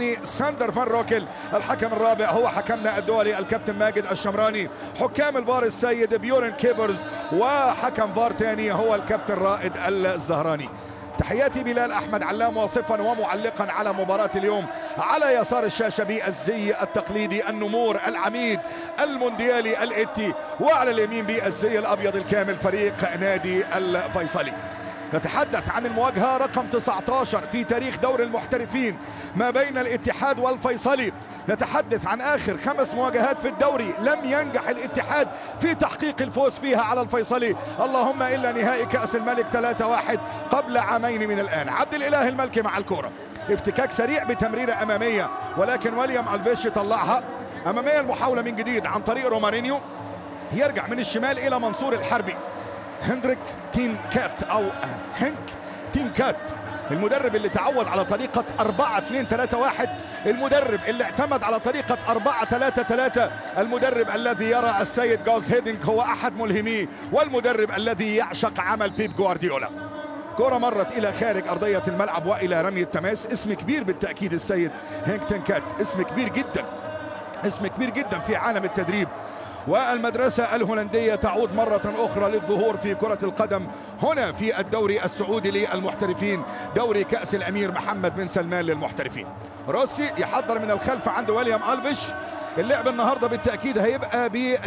ساندر فان روكل الحكم الرابع هو حكمنا الدولي الكابتن ماجد الشمراني حكام الفار السيد بيورن كيبرز وحكم فار تاني هو الكابتن رائد الزهراني تحياتي بلال احمد علام واصفا ومعلقا على مباراه اليوم على يسار الشاشه بالزي التقليدي النمور العميد المونديالي الاتي وعلى اليمين بالزي الابيض الكامل فريق نادي الفيصلي نتحدث عن المواجهة رقم 19 في تاريخ دور المحترفين ما بين الاتحاد والفيصلي نتحدث عن آخر خمس مواجهات في الدوري لم ينجح الاتحاد في تحقيق الفوز فيها على الفيصلي اللهم إلا نهائي كأس الملك 3-1 قبل عامين من الآن عبد الإله الملكي مع الكرة افتكاك سريع بتمريرة أمامية ولكن وليام ألفيش يطلعها أمامية المحاولة من جديد عن طريق رومارينيو يرجع من الشمال إلى منصور الحربي هندريك تين كات او هنك تين كات المدرب اللي تعود على طريقة 4 2 3 1 المدرب اللي اعتمد على طريقة 4 3 3 المدرب الذي يرى السيد جوز هيدنك هو أحد ملهميه والمدرب الذي يعشق عمل بيب جوارديولا كرة مرت إلى خارج أرضية الملعب وإلى رمي التماس اسم كبير بالتأكيد السيد هينك تنكات اسم كبير جدا اسم كبير جدا في عالم التدريب والمدرسة الهولندية تعود مرة أخرى للظهور في كرة القدم هنا في الدوري السعودي للمحترفين دوري كأس الأمير محمد بن سلمان للمحترفين روسي يحضر من الخلف عند ويليام ألفيش اللعب النهارده بالتاكيد هيبقى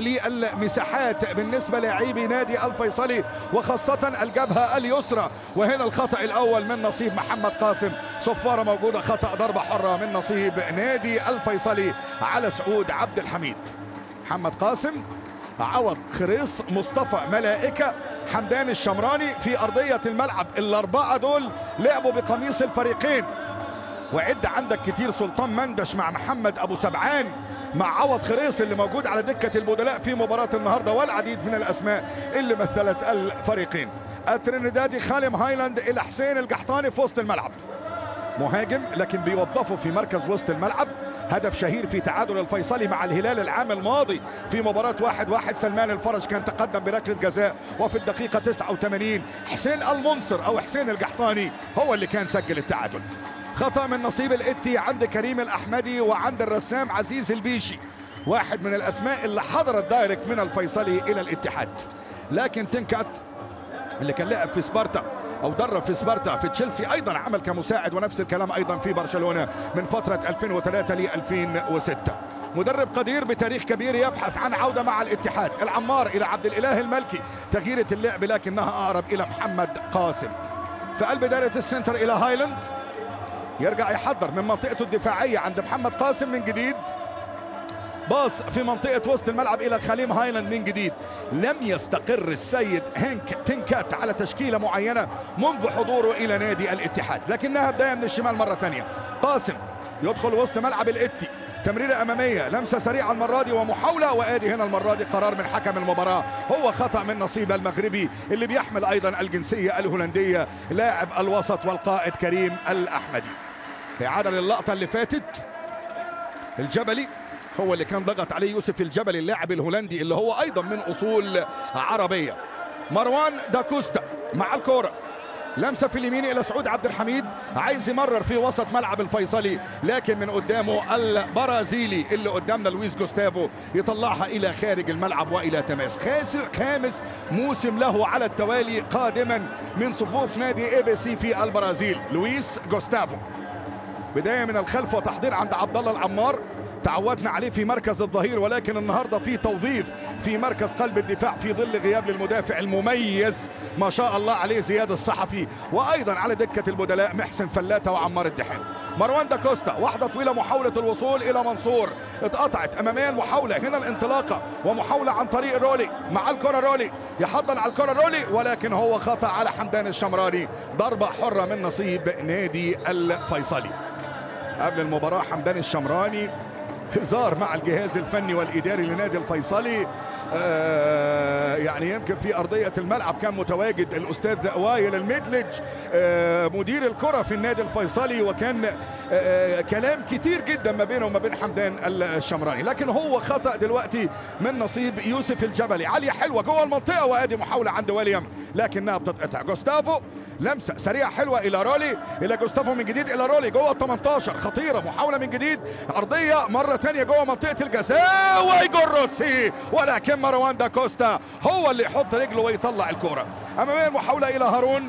للمساحات بالنسبه لاعبي نادي الفيصلي وخاصه الجبهه اليسرى وهنا الخطا الاول من نصيب محمد قاسم صفاره موجوده خطا ضربه حره من نصيب نادي الفيصلي على سعود عبد الحميد محمد قاسم عوض خريص مصطفى ملائكة حمدان الشمراني في أرضية الملعب الأربعة دول لعبوا بقميص الفريقين وعد عندك كتير سلطان مندش مع محمد ابو سبعان مع عوض خريص اللي موجود على دكه البدلاء في مباراه النهارده والعديد من الاسماء اللي مثلت الفريقين الترينيدادي خالم هايلاند الى حسين القحطاني في وسط الملعب مهاجم لكن بيوظفه في مركز وسط الملعب هدف شهير في تعادل الفيصلي مع الهلال العام الماضي في مباراة واحد واحد سلمان الفرج كان تقدم بركلة جزاء وفي الدقيقة 89 حسين المنصر أو حسين القحطاني هو اللي كان سجل التعادل خطأ من نصيب الاتي عند كريم الأحمدي وعند الرسام عزيز البيشي واحد من الأسماء اللي حضرت دايركت من الفيصلي إلى الاتحاد لكن تنكت اللي كان لعب في سبارتا او درب في سبارتا في تشيلسي ايضا عمل كمساعد ونفس الكلام ايضا في برشلونه من فتره 2003 ل 2006 مدرب قدير بتاريخ كبير يبحث عن عوده مع الاتحاد العمار الى عبد الاله الملكي تغييره اللعب لكنها اقرب الى محمد قاسم في قلب دائره السنتر الى هايلاند يرجع يحضر من منطقته الدفاعيه عند محمد قاسم من جديد باص في منطقة وسط الملعب إلى خليم هايلاند من جديد لم يستقر السيد هنك تنكات على تشكيلة معينة منذ حضوره إلى نادي الاتحاد لكنها بداية من الشمال مرة تانية قاسم يدخل وسط ملعب الاتي تمريرة أمامية لمسة سريعة المرة دي ومحاولة وآدي هنا المرة دي قرار من حكم المباراة هو خطأ من نصيب المغربي اللي بيحمل أيضا الجنسية الهولندية لاعب الوسط والقائد كريم الأحمدي إعادة للقطة اللي فاتت الجبلي هو اللي كان ضغط عليه يوسف الجبلي اللاعب الهولندي اللي هو ايضا من اصول عربيه مروان داكوستا مع الكوره لمسه في اليمين الى سعود عبد الحميد عايز يمرر في وسط ملعب الفيصلي لكن من قدامه البرازيلي اللي قدامنا لويس جوستافو يطلعها الى خارج الملعب والى تماس خاسر خامس موسم له على التوالي قادما من صفوف نادي اي بي سي في البرازيل لويس جوستافو بدايه من الخلف وتحضير عند عبد الله العمار تعودنا عليه في مركز الظهير ولكن النهارده في توظيف في مركز قلب الدفاع في ظل غياب للمدافع المميز ما شاء الله عليه زياد الصحفي وايضا على دكه البدلاء محسن فلاته وعمار الدحان مروان داكوستا واحده طويله محاوله الوصول الى منصور اتقطعت اماميه المحاوله هنا الانطلاقه ومحاوله عن طريق رولي مع الكره رولي يحضن على الكره رولي ولكن هو خطا على حمدان الشمراني ضربه حره من نصيب نادي الفيصلي قبل المباراه حمدان الشمراني هزار مع الجهاز الفني والاداري لنادي الفيصلي آه يعني يمكن في ارضيه الملعب كان متواجد الاستاذ وائل المدلج آه مدير الكره في النادي الفيصلي وكان آه كلام كتير جدا ما بينه وما بين حمدان الشمراني لكن هو خطا دلوقتي من نصيب يوسف الجبلي عاليه حلوه جوه المنطقه وادي محاوله عند ويليام لكنها بتتقطع جوستافو لمسه سريعه حلوه الى رولي الى جوستافو من جديد الى رولي جوه ال 18 خطيره محاوله من جديد ارضيه مره ثانيه جوه منطقه الجزاء ويجر روسي ولكن مروان دا كوستا هو اللي يحط رجله ويطلع الكوره اماميه المحاوله الى هارون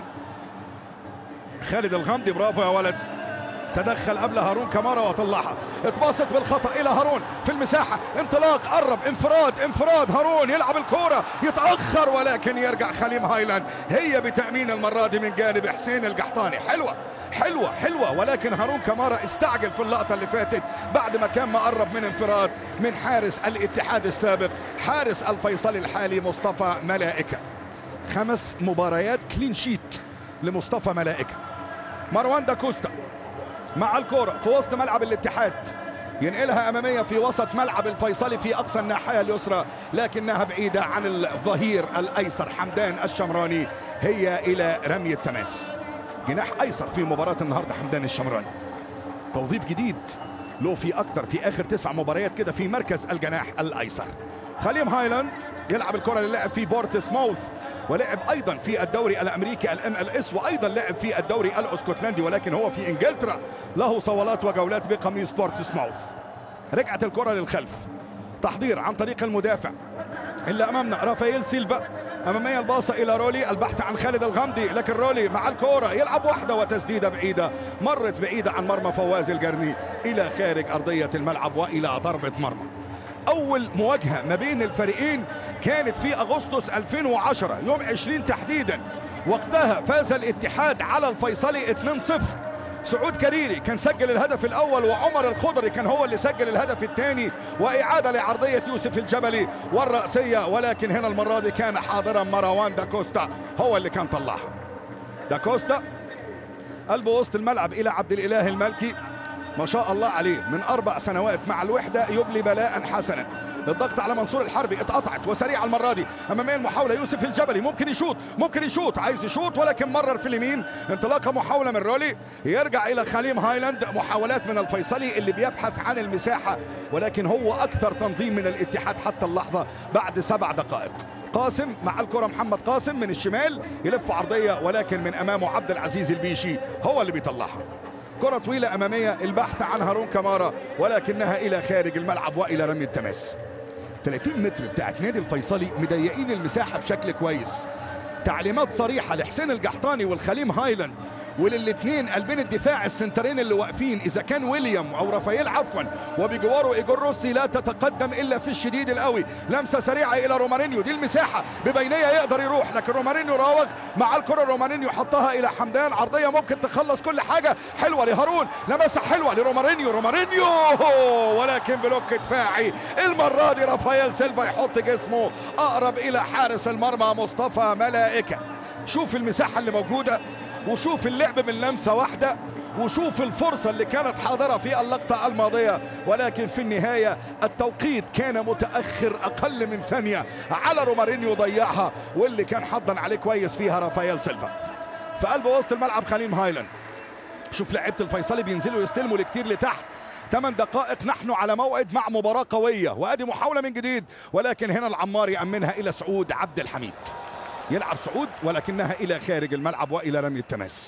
خالد الغامدي برافو يا ولد تدخل قبل هارون كمارا وطلعها اتبسط بالخطا الى هارون في المساحه انطلاق قرب انفراد انفراد هارون يلعب الكوره يتاخر ولكن يرجع خليم هايلاند هي بتامين المره دي من جانب حسين القحطاني حلوه حلوه حلوه ولكن هارون كمارا استعجل في اللقطه اللي فاتت بعد ما كان مقرب من انفراد من حارس الاتحاد السابق حارس الفيصلي الحالي مصطفى ملائكه خمس مباريات كلين شيت لمصطفى ملائكه مروان داكوستا مع الكرة في وسط ملعب الاتحاد ينقلها أمامية في وسط ملعب الفيصلي في أقصى الناحية اليسرى لكنها بعيدة عن الظهير الأيسر حمدان الشمراني هي إلى رمي التماس جناح أيسر في مباراة النهاردة حمدان الشمراني توظيف جديد له في أكتر في آخر تسع مباريات كده في مركز الجناح الأيسر خليم هايلاند يلعب الكرة اللي لعب في بورتس ماوث ولعب ايضا في الدوري الامريكي الام ال اس وايضا لعب في الدوري الاسكتلندي ولكن هو في انجلترا له صولات وجولات بقميص بورتس ماوث رجعت الكرة للخلف تحضير عن طريق المدافع اللي امامنا رافائيل سيلفا اماميه الباصه الى رولي البحث عن خالد الغامدي لكن رولي مع الكوره يلعب واحده وتسديده بعيده مرت بعيده عن مرمى فواز الجرني الى خارج ارضيه الملعب والى ضربه مرمى اول مواجهه ما بين الفريقين كانت في اغسطس 2010 يوم 20 تحديدا وقتها فاز الاتحاد على الفيصلي 2-0 سعود كريري كان سجل الهدف الاول وعمر الخضري كان هو اللي سجل الهدف الثاني واعاده لعرضيه يوسف الجبلي والراسيه ولكن هنا المره دي كان حاضرا مروان داكوستا هو اللي كان طلعها داكوستا قلب وسط الملعب الى عبد الاله المالكي ما شاء الله عليه من اربع سنوات مع الوحده يبلي بلاء حسنا الضغط على منصور الحربي اتقطعت وسريعه المره دي اماميه المحاوله يوسف الجبلي ممكن يشوط ممكن يشوط عايز يشوط ولكن مرر في اليمين انطلاقه محاوله من رولي يرجع الى خليم هايلاند محاولات من الفيصلي اللي بيبحث عن المساحه ولكن هو اكثر تنظيم من الاتحاد حتى اللحظه بعد سبع دقائق قاسم مع الكره محمد قاسم من الشمال يلف عرضيه ولكن من امامه عبد العزيز البيشي هو اللي بيطلعها كرة طويلة أمامية البحث عن هارون كمارا ولكنها إلى خارج الملعب وإلى رمي التماس 30 متر بتاعت نادي الفيصلي مضيقين المساحة بشكل كويس تعليمات صريحة لحسين القحطاني والخليم هايلاند وللاثنين قلبين الدفاع السنترين اللي واقفين اذا كان ويليام او رافائيل عفوا وبجواره ايجور روسي لا تتقدم الا في الشديد القوي لمسه سريعه الى رومارينيو دي المساحه ببينيه يقدر يروح لكن رومارينيو راوغ مع الكره رومارينيو حطها الى حمدان عرضيه ممكن تخلص كل حاجه حلوه لهارون لمسه حلوه لرومارينيو رومارينيو ولكن بلوك دفاعي المره دي رافائيل سيلفا يحط جسمه اقرب الى حارس المرمى مصطفى ملائكه شوف المساحه اللي موجوده وشوف اللعب من لمسه واحده وشوف الفرصه اللي كانت حاضره في اللقطه الماضيه ولكن في النهايه التوقيت كان متاخر اقل من ثانيه على رومارينيو ضيعها واللي كان حضن عليه كويس فيها رافائيل سيلفا في قلب وسط الملعب خليم هايلاند شوف لعيبه الفيصلي بينزلوا يستلموا لكتير لتحت 8 دقائق نحن على موعد مع مباراة قوية وادي محاولة من جديد ولكن هنا العمار يأمنها إلى سعود عبد الحميد يلعب سعود ولكنها الى خارج الملعب والى رمي التماس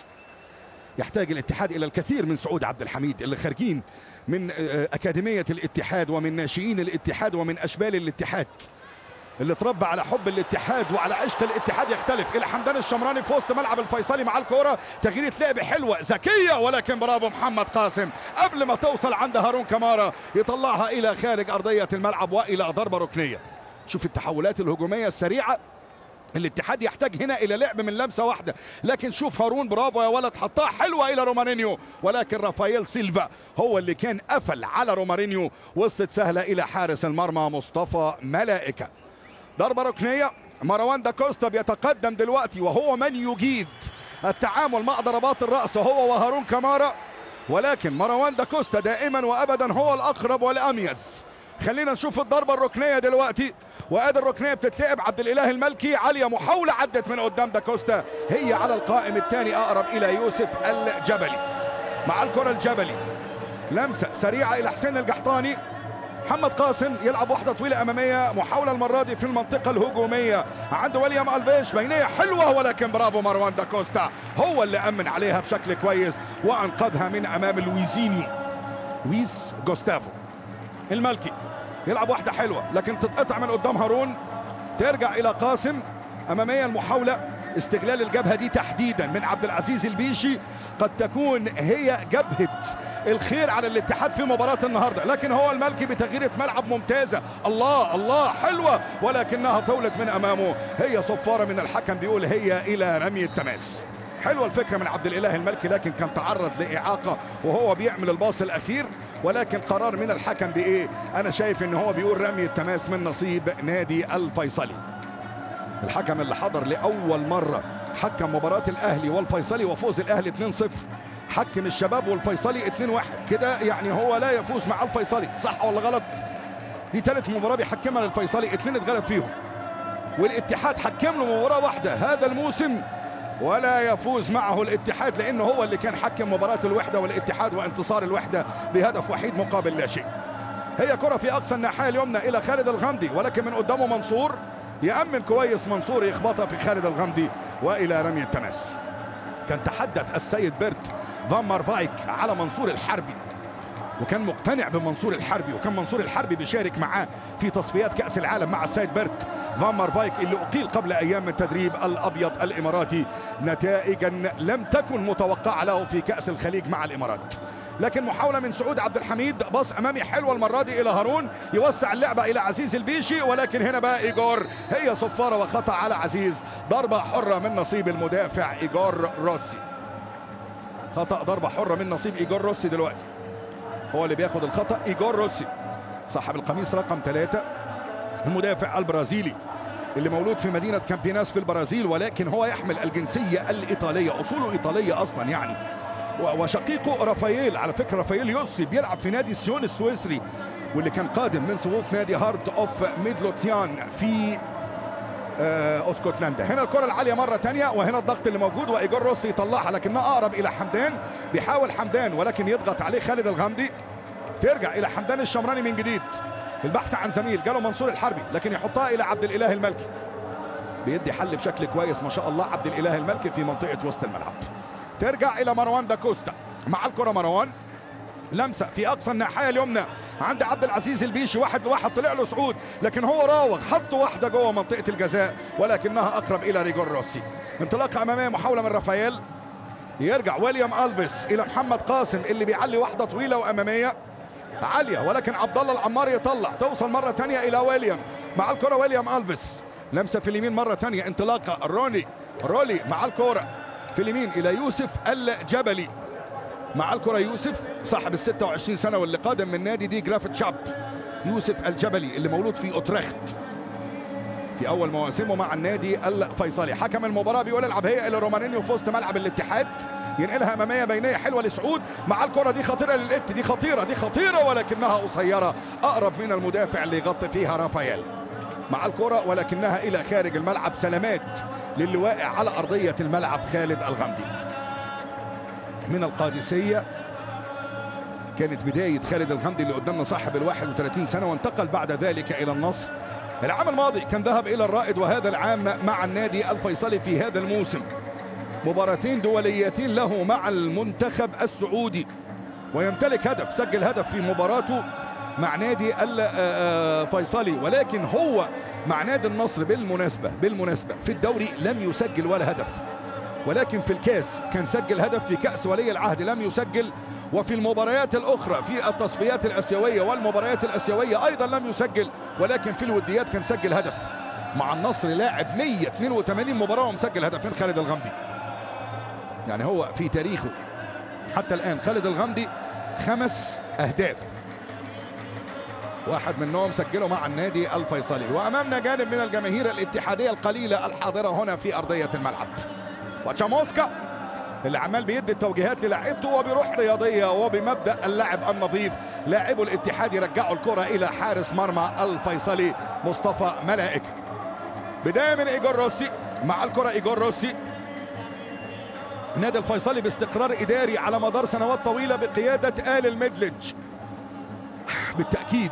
يحتاج الاتحاد الى الكثير من سعود عبد الحميد اللي خارجين من اكاديميه الاتحاد ومن ناشئين الاتحاد ومن اشبال الاتحاد اللي اتربى على حب الاتحاد وعلى عشق الاتحاد يختلف الى حمدان الشمراني في وسط ملعب الفيصلي مع الكوره تغييره لعب حلوه ذكيه ولكن برافو محمد قاسم قبل ما توصل عند هارون كمارا يطلعها الى خارج ارضيه الملعب والى ضربه ركنيه شوف التحولات الهجوميه السريعه الاتحاد يحتاج هنا الى لعب من لمسه واحده لكن شوف هارون برافو يا ولد حطها حلوه الى رومارينيو ولكن رافائيل سيلفا هو اللي كان قفل على رومارينيو وصلت سهله الى حارس المرمى مصطفى ملائكه ضربه ركنيه مروان داكوستا بيتقدم دلوقتي وهو من يجيد التعامل مع ضربات الراس هو وهارون كمارا ولكن مروان داكوستا دائما وابدا هو الاقرب والاميز خلينا نشوف الضربه الركنيه دلوقتي وادي الركنيه بتتلعب عبد الاله الملكي عاليه محاوله عدت من قدام داكوستا هي على القائم الثاني اقرب الى يوسف الجبلي مع الكره الجبلي لمسه سريعه الى حسين القحطاني محمد قاسم يلعب واحده طويله اماميه محاوله المره دي في المنطقه الهجوميه عند وليام الفيش بينيه حلوه ولكن برافو مروان داكوستا هو اللي امن عليها بشكل كويس وانقذها من امام لويزينيو لويس جوستافو الملكي يلعب واحده حلوه لكن تتقطع من قدام هارون ترجع الى قاسم اماميه المحاوله استغلال الجبهه دي تحديدا من عبد العزيز البيشي قد تكون هي جبهه الخير على الاتحاد في مباراه النهارده لكن هو الملكي بتغييره ملعب ممتازه الله الله حلوه ولكنها طولت من امامه هي صفاره من الحكم بيقول هي الى رمي التماس حلوه الفكره من عبد الاله الملكي لكن كان تعرض لاعاقه وهو بيعمل الباص الاخير ولكن قرار من الحكم بايه انا شايف ان هو بيقول رمي التماس من نصيب نادي الفيصلي الحكم اللي حضر لاول مره حكم مباراه الاهلي والفيصلي وفوز الاهلي 2-0 حكم الشباب والفيصلي 2-1 كده يعني هو لا يفوز مع الفيصلي صح ولا غلط دي ثالث مباراه بيحكمها للفيصلي اثنين اتغلب فيهم والاتحاد حكم له مباراه واحده هذا الموسم ولا يفوز معه الاتحاد لانه هو اللي كان حكم مباراه الوحده والاتحاد وانتصار الوحده بهدف وحيد مقابل لا شيء هي كره في اقصى الناحيه اليمنى الى خالد الغامدي ولكن من قدامه منصور يأمن كويس منصور يخبطها في خالد الغامدي والى رمي التماس كان تحدث السيد بيرت فان مارفايك على منصور الحربي وكان مقتنع بمنصور الحربي وكان منصور الحربي بيشارك معاه في تصفيات كأس العالم مع السيد بيرت فان مارفايك اللي أقيل قبل أيام من تدريب الأبيض الإماراتي نتائجا لم تكن متوقعة له في كأس الخليج مع الإمارات لكن محاولة من سعود عبد الحميد باص أمامي حلوة المرة دي إلى هارون يوسع اللعبة إلى عزيز البيشي ولكن هنا بقى إيجور هي صفارة وخطأ على عزيز ضربة حرة من نصيب المدافع إيجور روسي خطأ ضربة حرة من نصيب إيجور روسي دلوقتي هو اللي بياخد الخطا ايجور روسي صاحب القميص رقم ثلاثة المدافع البرازيلي اللي مولود في مدينة كامبيناس في البرازيل ولكن هو يحمل الجنسية الإيطالية أصوله إيطالية أصلا يعني وشقيقه رافائيل على فكرة رافائيل يوسي بيلعب في نادي سيون السويسري واللي كان قادم من صفوف نادي هارت اوف ميدلوتيان في آه اسكتلندا هنا الكره العاليه مره ثانيه وهنا الضغط اللي موجود وايجور روسي يطلعها لكنها اقرب الى حمدان بيحاول حمدان ولكن يضغط عليه خالد الغامدي ترجع الى حمدان الشمراني من جديد البحث عن زميل جاله منصور الحربي لكن يحطها الى عبد الاله الملكي بيدي حل بشكل كويس ما شاء الله عبد الاله الملكي في منطقه وسط الملعب ترجع الى مروان داكوستا مع الكره مروان لمسه في اقصى الناحيه اليمنى عند عبد العزيز البيشي واحد لواحد طلع له سعود لكن هو راوغ حط واحده جوه منطقه الجزاء ولكنها اقرب الى ريجور روسي انطلاقه اماميه محاوله من رافائيل يرجع ويليام الفيس الى محمد قاسم اللي بيعلي واحده طويله واماميه عاليه ولكن عبد الله العمار يطلع توصل مره ثانيه الى ويليام مع الكره ويليام الفيس لمسه في اليمين مره ثانيه انطلاقه روني رولي مع الكره في اليمين الى يوسف الجبلي مع الكرة يوسف صاحب ال 26 سنة واللي قادم من نادي دي جرافت شاب يوسف الجبلي اللي مولود في أوترخت في أول مواسمه مع النادي الفيصلي حكم المباراة بيقول العب هي إلى رومانينيو في وسط ملعب الاتحاد ينقلها أمامية بينية حلوة لسعود مع الكرة دي خطيرة للإت دي خطيرة دي خطيرة ولكنها قصيرة أقرب من المدافع اللي يغطي فيها رافائيل مع الكرة ولكنها إلى خارج الملعب سلامات للي واقع على أرضية الملعب خالد الغمدي من القادسية كانت بداية خالد الغمدي اللي قدامنا صاحب ال 31 سنة وانتقل بعد ذلك إلى النصر العام الماضي كان ذهب إلى الرائد وهذا العام مع النادي الفيصلي في هذا الموسم مباراتين دوليتين له مع المنتخب السعودي ويمتلك هدف سجل هدف في مباراته مع نادي الفيصلي ولكن هو مع نادي النصر بالمناسبة بالمناسبة في الدوري لم يسجل ولا هدف ولكن في الكاس كان سجل هدف في كأس ولي العهد لم يسجل وفي المباريات الأخرى في التصفيات الأسيوية والمباريات الأسيوية أيضا لم يسجل ولكن في الوديات كان سجل هدف مع النصر لاعب 182 مباراة ومسجل هدفين خالد الغمدي يعني هو في تاريخه حتى الآن خالد الغمدي خمس أهداف واحد منهم سجله مع النادي الفيصلي وأمامنا جانب من الجماهير الاتحادية القليلة الحاضرة هنا في أرضية الملعب وتشاموسكا اللي عمال بيدي التوجيهات للاعيبته وبروح رياضيه وبمبدا اللعب النظيف لاعبو الاتحاد يرجعوا الكره الى حارس مرمى الفيصلي مصطفى ملائكه بدايه من ايجور روسي مع الكره ايجور روسي نادي الفيصلي باستقرار اداري على مدار سنوات طويله بقياده ال المدلج بالتاكيد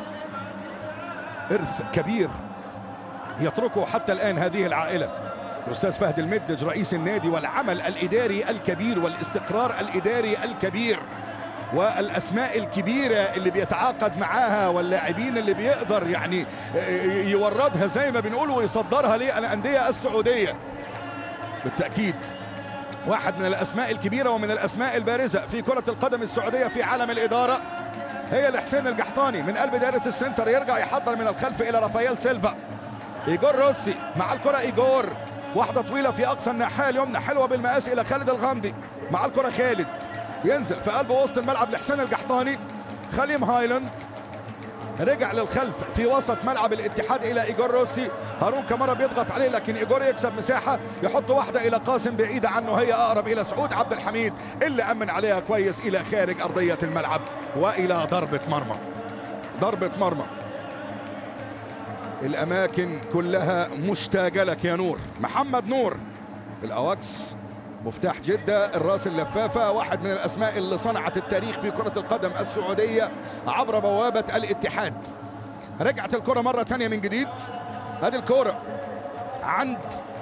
ارث كبير يتركه حتى الان هذه العائله الاستاذ فهد المدلج رئيس النادي والعمل الاداري الكبير والاستقرار الاداري الكبير والاسماء الكبيره اللي بيتعاقد معاها واللاعبين اللي بيقدر يعني يوردها زي ما بنقول ويصدرها للانديه السعوديه بالتاكيد واحد من الاسماء الكبيره ومن الاسماء البارزه في كره القدم السعوديه في عالم الاداره هي لحسين القحطاني من قلب دائره السنتر يرجع يحضر من الخلف الى رافائيل سيلفا ايجور روسي مع الكره ايجور واحده طويله في اقصى الناحيه اليمنى حلوه بالمقاس الى خالد الغامدي مع الكره خالد ينزل في قلب وسط الملعب لحسين القحطاني خليم هايلاند رجع للخلف في وسط ملعب الاتحاد الى ايجور روسي هارون كمارا بيضغط عليه لكن ايجور يكسب مساحه يحط واحده الى قاسم بعيده عنه هي اقرب الى سعود عبد الحميد اللي امن عليها كويس الى خارج ارضيه الملعب والى ضربه مرمى ضربه مرمى الاماكن كلها مشتاقه لك يا نور محمد نور الاواكس مفتاح جدة الراس اللفافة واحد من الأسماء اللي صنعت التاريخ في كرة القدم السعودية عبر بوابة الاتحاد رجعت الكرة مرة تانية من جديد هذه الكرة عند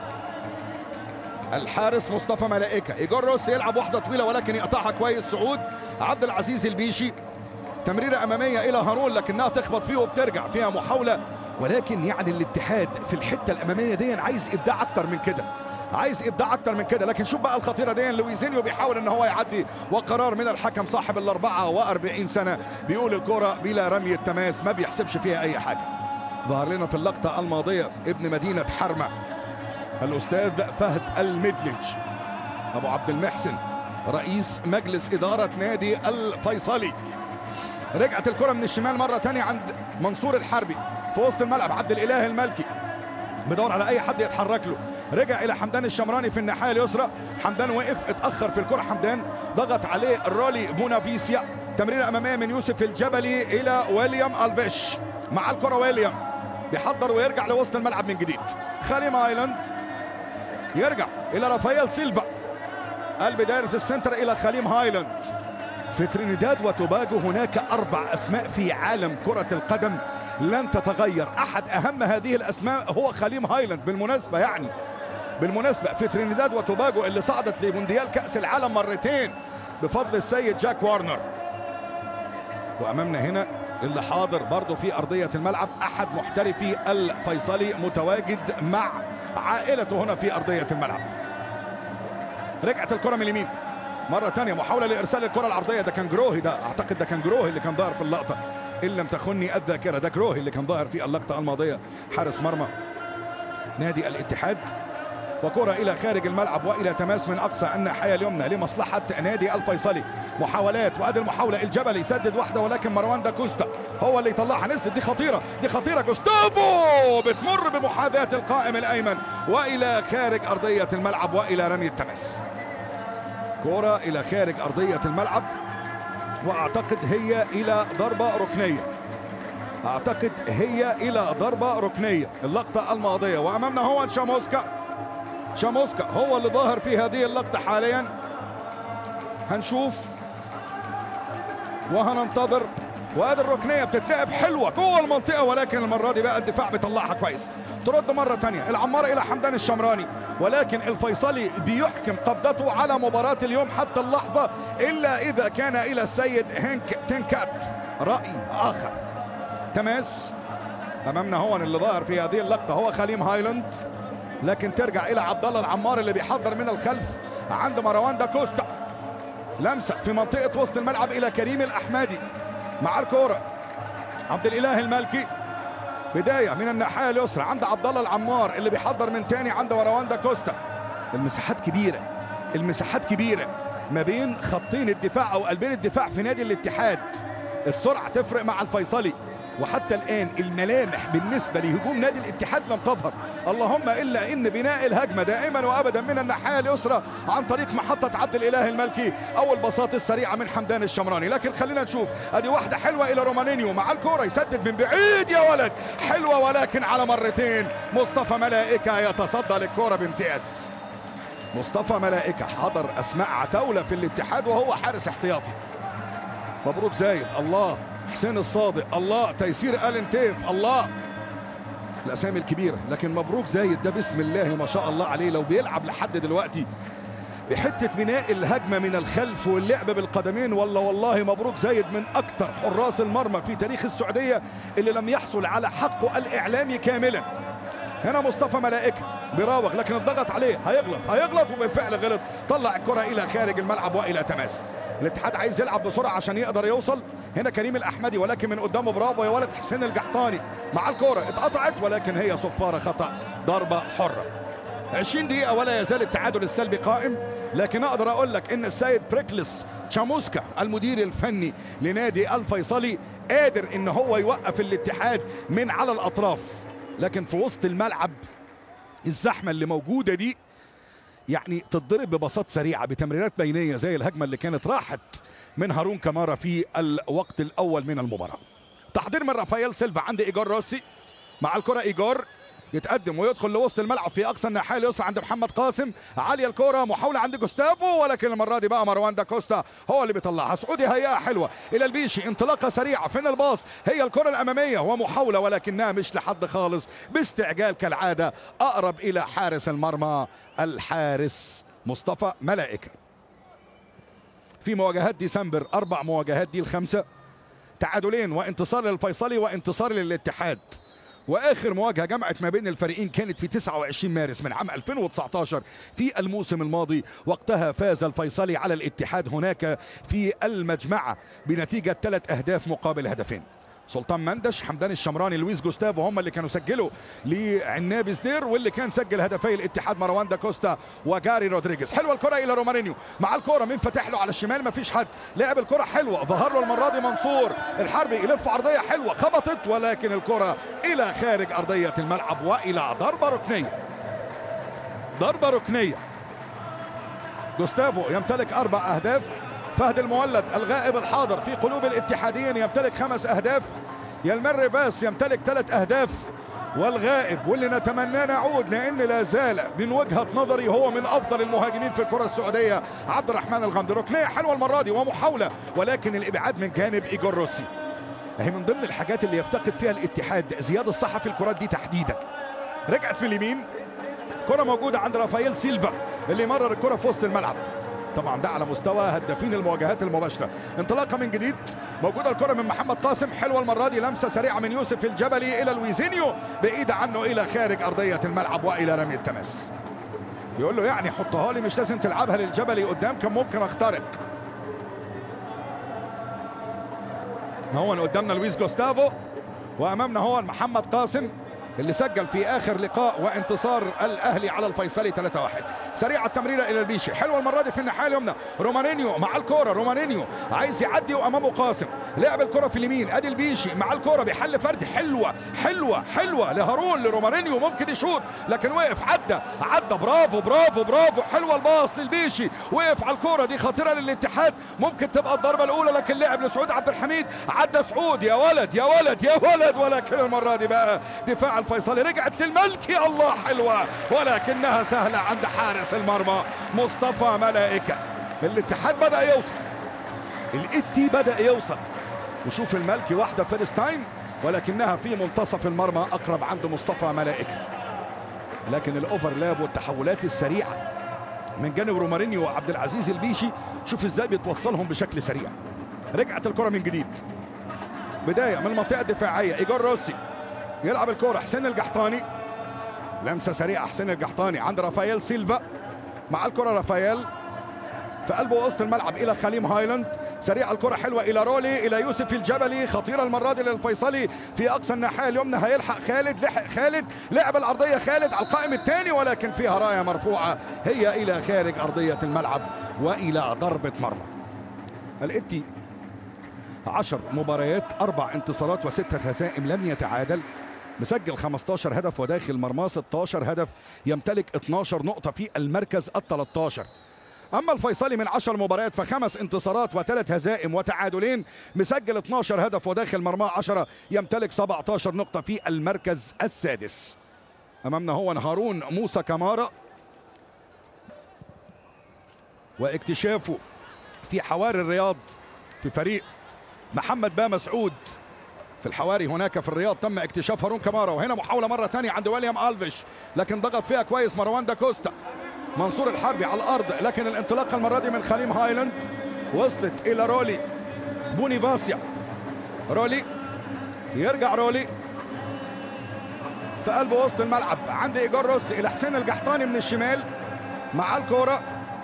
الحارس مصطفى ملائكة إيجور روس يلعب واحدة طويلة ولكن يقطعها كويس سعود عبد العزيز البيشي تمريرة أمامية إلى هارون لكنها تخبط فيه وبترجع فيها محاولة ولكن يعني الاتحاد في الحتة الأمامية دي عايز إبداع أكتر من كده عايز ابداع اكتر من كده لكن شوف بقى الخطيره دي لويزينيو بيحاول ان هو يعدي وقرار من الحكم صاحب ال 44 سنه بيقول الكره بلا رمي التماس ما بيحسبش فيها اي حاجه ظهر لنا في اللقطه الماضيه ابن مدينه حرمه الاستاذ فهد المدلج ابو عبد المحسن رئيس مجلس اداره نادي الفيصلي رجعت الكره من الشمال مره ثانيه عند منصور الحربي في وسط الملعب عبد الاله الملكي بدور على اي حد يتحرك له رجع الى حمدان الشمراني في الناحيه اليسرى حمدان وقف اتاخر في الكره حمدان ضغط عليه الرولي بونافيسيا تمريره اماميه من يوسف الجبلي الى ويليام الفيش مع الكره ويليام بيحضر ويرجع لوسط الملعب من جديد خاليم ايلاند يرجع الى رافائيل سيلفا قلب دائره السنتر الى خليم هايلاند في ترينيداد وتوباجو هناك أربع أسماء في عالم كرة القدم لن تتغير أحد أهم هذه الأسماء هو خليم هايلاند بالمناسبة يعني بالمناسبة في ترينيداد وتوباجو اللي صعدت لمونديال كأس العالم مرتين بفضل السيد جاك وارنر وأمامنا هنا اللي حاضر برضه في أرضية الملعب أحد محترفي الفيصلي متواجد مع عائلته هنا في أرضية الملعب رجعت الكرة من اليمين مرة تانية محاولة لإرسال الكرة العرضية ده كان جروهي ده أعتقد ده كان جروهي اللي كان ظاهر في اللقطة إن لم تخني الذاكرة ده جروهي اللي كان ظاهر في اللقطة الماضية حارس مرمى نادي الاتحاد وكرة إلى خارج الملعب وإلى تماس من أقصى الناحية اليمنى لمصلحة نادي الفيصلي محاولات وأدي المحاولة الجبل يسدد واحدة ولكن مروان دا كوستا هو اللي يطلعها نزلت دي خطيرة دي خطيرة جوستافو بتمر بمحاذاة القائم الأيمن وإلى خارج أرضية الملعب وإلى رمي التماس كرة إلى خارج أرضية الملعب وأعتقد هي إلى ضربة ركنية أعتقد هي إلى ضربة ركنية اللقطة الماضية وأمامنا هو شاموسكا شاموسكا هو اللي ظاهر في هذه اللقطة حاليا هنشوف وهننتظر وادي الركنيه بتتلعب حلوه جوه المنطقه ولكن المره دي بقى الدفاع بيطلعها كويس ترد مره ثانيه العماره الى حمدان الشمراني ولكن الفيصلي بيحكم قبضته على مباراه اليوم حتى اللحظه الا اذا كان الى السيد هنك تنكات راي اخر تماس امامنا هو اللي ظاهر في هذه اللقطه هو خليم هايلاند لكن ترجع الى عبد الله العمار اللي بيحضر من الخلف عند مروان دا كوستا لمسه في منطقه وسط الملعب الى كريم الاحمدي مع الكوره عبد الاله المالكي بدايه من الناحيه اليسرى عند عبد الله العمار اللي بيحضر من تاني عند مروان دا كوستا المساحات كبيره المساحات كبيره ما بين خطين الدفاع او قلبين الدفاع في نادي الاتحاد السرعه تفرق مع الفيصلي وحتى الان الملامح بالنسبه لهجوم نادي الاتحاد لم تظهر اللهم الا ان بناء الهجمه دائما وابدا من الناحيه اليسرى عن طريق محطه عبد الاله الملكي او البساط السريعه من حمدان الشمراني لكن خلينا نشوف ادي واحده حلوه الى رومانينيو مع الكوره يسدد من بعيد يا ولد حلوه ولكن على مرتين مصطفى ملائكه يتصدى للكوره بامتياز مصطفى ملائكه حضر اسماء عتاوله في الاتحاد وهو حارس احتياطي مبروك زايد الله حسين الصادق الله تيسير الين تيف الله الاسامي الكبيره لكن مبروك زايد ده بسم الله ما شاء الله عليه لو بيلعب لحد دلوقتي بحته بناء الهجمه من الخلف واللعب بالقدمين والله والله مبروك زايد من اكثر حراس المرمى في تاريخ السعوديه اللي لم يحصل على حقه الاعلامي كاملا هنا مصطفى ملائكه بيراوغ لكن الضغط عليه هيغلط هيغلط وبالفعل غلط طلع الكره الى خارج الملعب والى تماس الاتحاد عايز يلعب بسرعه عشان يقدر يوصل هنا كريم الاحمدي ولكن من قدامه برافو يا ولد حسين القحطاني مع الكره اتقطعت ولكن هي صفاره خطا ضربه حره 20 دقيقة ولا يزال التعادل السلبي قائم لكن أقدر أقول لك إن السيد بريكلس تشاموسكا المدير الفني لنادي الفيصلي قادر إن هو يوقف الاتحاد من على الأطراف لكن في وسط الملعب الزحمة اللي موجودة دي يعني تتضرب ببساط سريعة بتمريرات بينية زي الهجمة اللي كانت راحت من هارون كمارا في الوقت الأول من المباراة تحضير من رافائيل سيلفا عند إيجار روسي مع الكرة إيجار يتقدم ويدخل لوسط الملعب في اقصى الناحيه اليسرى عند محمد قاسم عاليه الكره محاوله عند جوستافو ولكن المره دي بقى مروان دا كوستا هو اللي بيطلعها سعودي هيئه حلوه الى البيشي انطلاقه سريعه فين الباص هي الكره الاماميه ومحاوله ولكنها مش لحد خالص باستعجال كالعاده اقرب الى حارس المرمى الحارس مصطفى ملائكه في مواجهات ديسمبر اربع مواجهات دي الخمسه تعادلين وانتصار للفيصلي وانتصار للاتحاد واخر مواجهه جمعت ما بين الفريقين كانت في 29 مارس من عام 2019 في الموسم الماضي وقتها فاز الفيصلي على الاتحاد هناك في المجمعه بنتيجه ثلاث اهداف مقابل هدفين سلطان مندش حمدان الشمراني لويس جوستافو هم اللي كانوا سجلوا لعناب زدير واللي كان سجل هدفي الاتحاد مروان دا كوستا وجاري رودريجيز حلوه الكره الى رومارينيو مع الكره مين فتح له على الشمال مفيش حد لعب الكره حلوه ظهر له المره دي منصور الحربي يلف عرضيه حلوه خبطت ولكن الكره الى خارج ارضيه الملعب والى ضربه ركنيه ضربه ركنيه جوستافو يمتلك اربع اهداف فهد المولد الغائب الحاضر في قلوب الاتحاديين يمتلك خمس اهداف يلمر ريفاس يمتلك ثلاث اهداف والغائب واللي نتمنى نعود لان لا زال من وجهه نظري هو من افضل المهاجمين في الكره السعوديه عبد الرحمن الغامدي ركنيه حلوه المره دي ومحاوله ولكن الابعاد من جانب ايجور روسي هي من ضمن الحاجات اللي يفتقد فيها الاتحاد زياد الصحة في الكرات دي تحديدا رجعت من اليمين كرة موجودة عند رافائيل سيلفا اللي مرر الكرة في وسط الملعب طبعا ده على مستوى هدافين المواجهات المباشره انطلاقه من جديد موجوده الكره من محمد قاسم حلوه المره دي لمسه سريعه من يوسف الجبلي الى لويزينيو بعيد عنه الى خارج ارضيه الملعب والى رمي التماس يقول له يعني حطها لي مش لازم تلعبها للجبلي قدام كان ممكن اخترق هو قدامنا لويس جوستافو وامامنا هو محمد قاسم اللي سجل في اخر لقاء وانتصار الاهلي على الفيصلي 3-1 سريعه التمريره الى البيشي حلوه المره دي في الناحيه اليمنى رومانينيو مع الكوره رومانينيو عايز يعدي وامامه قاسم لعب الكره في اليمين ادي البيشي مع الكوره بيحل فردي حلوه حلوه حلوه لهارون لرومانينيو ممكن يشوط لكن وقف عدى عدى برافو برافو برافو حلوه الباص للبيشي وقف على الكوره دي خطيره للاتحاد ممكن تبقى الضربه الاولى لكن لعب لسعود عبد الحميد عدى سعود يا ولد يا ولد يا ولد ولكن المره دي بقى دفاع الفيصلي رجعت للملكي الله حلوة ولكنها سهلة عند حارس المرمى مصطفى ملائكة الاتحاد بدأ يوصل الاتي بدأ يوصل وشوف الملكي واحدة فيرست تايم ولكنها في منتصف المرمى أقرب عند مصطفى ملائكة لكن الأوفرلاب والتحولات السريعة من جانب رومارينيو وعبد العزيز البيشي شوف ازاي بيتوصلهم بشكل سريع رجعت الكرة من جديد بداية من المنطقة الدفاعية إيجور روسي يلعب الكرة حسين القحطاني لمسة سريعة حسين القحطاني عند رافائيل سيلفا مع الكرة رافائيل في قلب وسط الملعب الى خليم هايلاند سريع الكره حلوه الى رولي الى يوسف الجبلي خطيره المره دي للفيصلي في اقصى الناحيه اليمنى هيلحق خالد لحق خالد لعب الارضيه خالد على القائم الثاني ولكن فيها رايه مرفوعه هي الى خارج ارضيه الملعب والى ضربه مرمى الاتي 10 مباريات اربع انتصارات وستة هزائم لم يتعادل مسجل 15 هدف وداخل مرماه 16 هدف يمتلك 12 نقطة في المركز ال 13 اما الفيصلي من 10 مباريات فخمس انتصارات وثلاث هزائم وتعادلين مسجل 12 هدف وداخل مرماه 10 يمتلك 17 نقطة في المركز السادس امامنا هو هارون موسى كمارا واكتشافه في حواري الرياض في فريق محمد با مسعود في الحواري هناك في الرياض تم اكتشاف هارون كمارا وهنا محاولة مرة ثانية عند ويليام ألفيش لكن ضغط فيها كويس مروان دا كوستا منصور الحربي على الأرض لكن الانطلاقة المرة دي من خليم هايلاند وصلت إلى رولي بونيفاسيا رولي يرجع رولي في قلب وسط الملعب عند إيجار روسي إلى حسين القحطاني من الشمال مع الكورة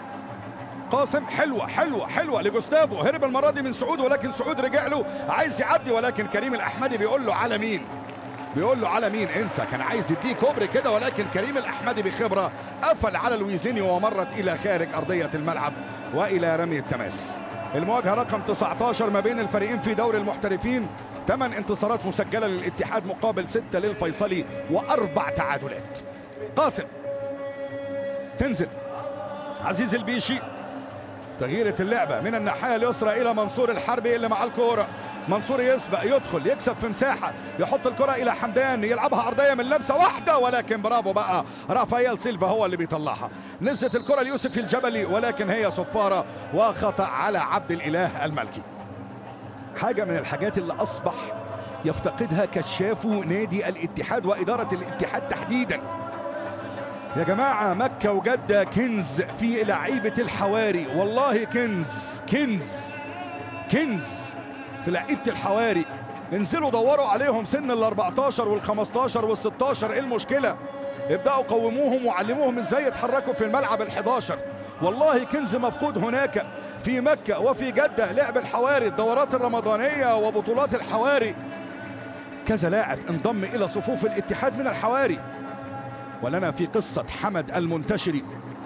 قاسم حلوه حلوه حلوه لجوستافو هرب المره دي من سعود ولكن سعود رجع له عايز يعدي ولكن كريم الاحمدي بيقول له على مين بيقول له على مين انسى كان عايز يديه كوبري كده ولكن كريم الاحمدي بخبره قفل على لويزينيو ومرت الى خارج ارضيه الملعب والى رمي التماس المواجهه رقم 19 ما بين الفريقين في دوري المحترفين ثمان انتصارات مسجله للاتحاد مقابل سته للفيصلي واربع تعادلات قاسم تنزل عزيز البيشي تغييرة اللعبة من الناحية اليسرى إلى منصور الحربي اللي مع الكورة منصور يسبق يدخل يكسب في مساحة يحط الكرة إلى حمدان يلعبها عرضية من لمسة واحدة ولكن برافو بقى رافائيل سيلفا هو اللي بيطلعها نزلت الكرة ليوسف الجبلي ولكن هي صفارة وخطأ على عبد الإله الملكي حاجة من الحاجات اللي أصبح يفتقدها كشافو نادي الاتحاد وإدارة الاتحاد تحديداً يا جماعة مكة وجدة كنز في لعيبة الحواري والله كنز كنز كنز في لعيبة الحواري انزلوا دوروا عليهم سن ال 14 وال 15 وال 16 ايه المشكلة ابدأوا قوموهم وعلموهم ازاي يتحركوا في الملعب ال 11 والله كنز مفقود هناك في مكة وفي جدة لعب الحواري الدورات الرمضانية وبطولات الحواري كذا لاعب انضم إلى صفوف الاتحاد من الحواري ولنا في قصة حمد المنتشري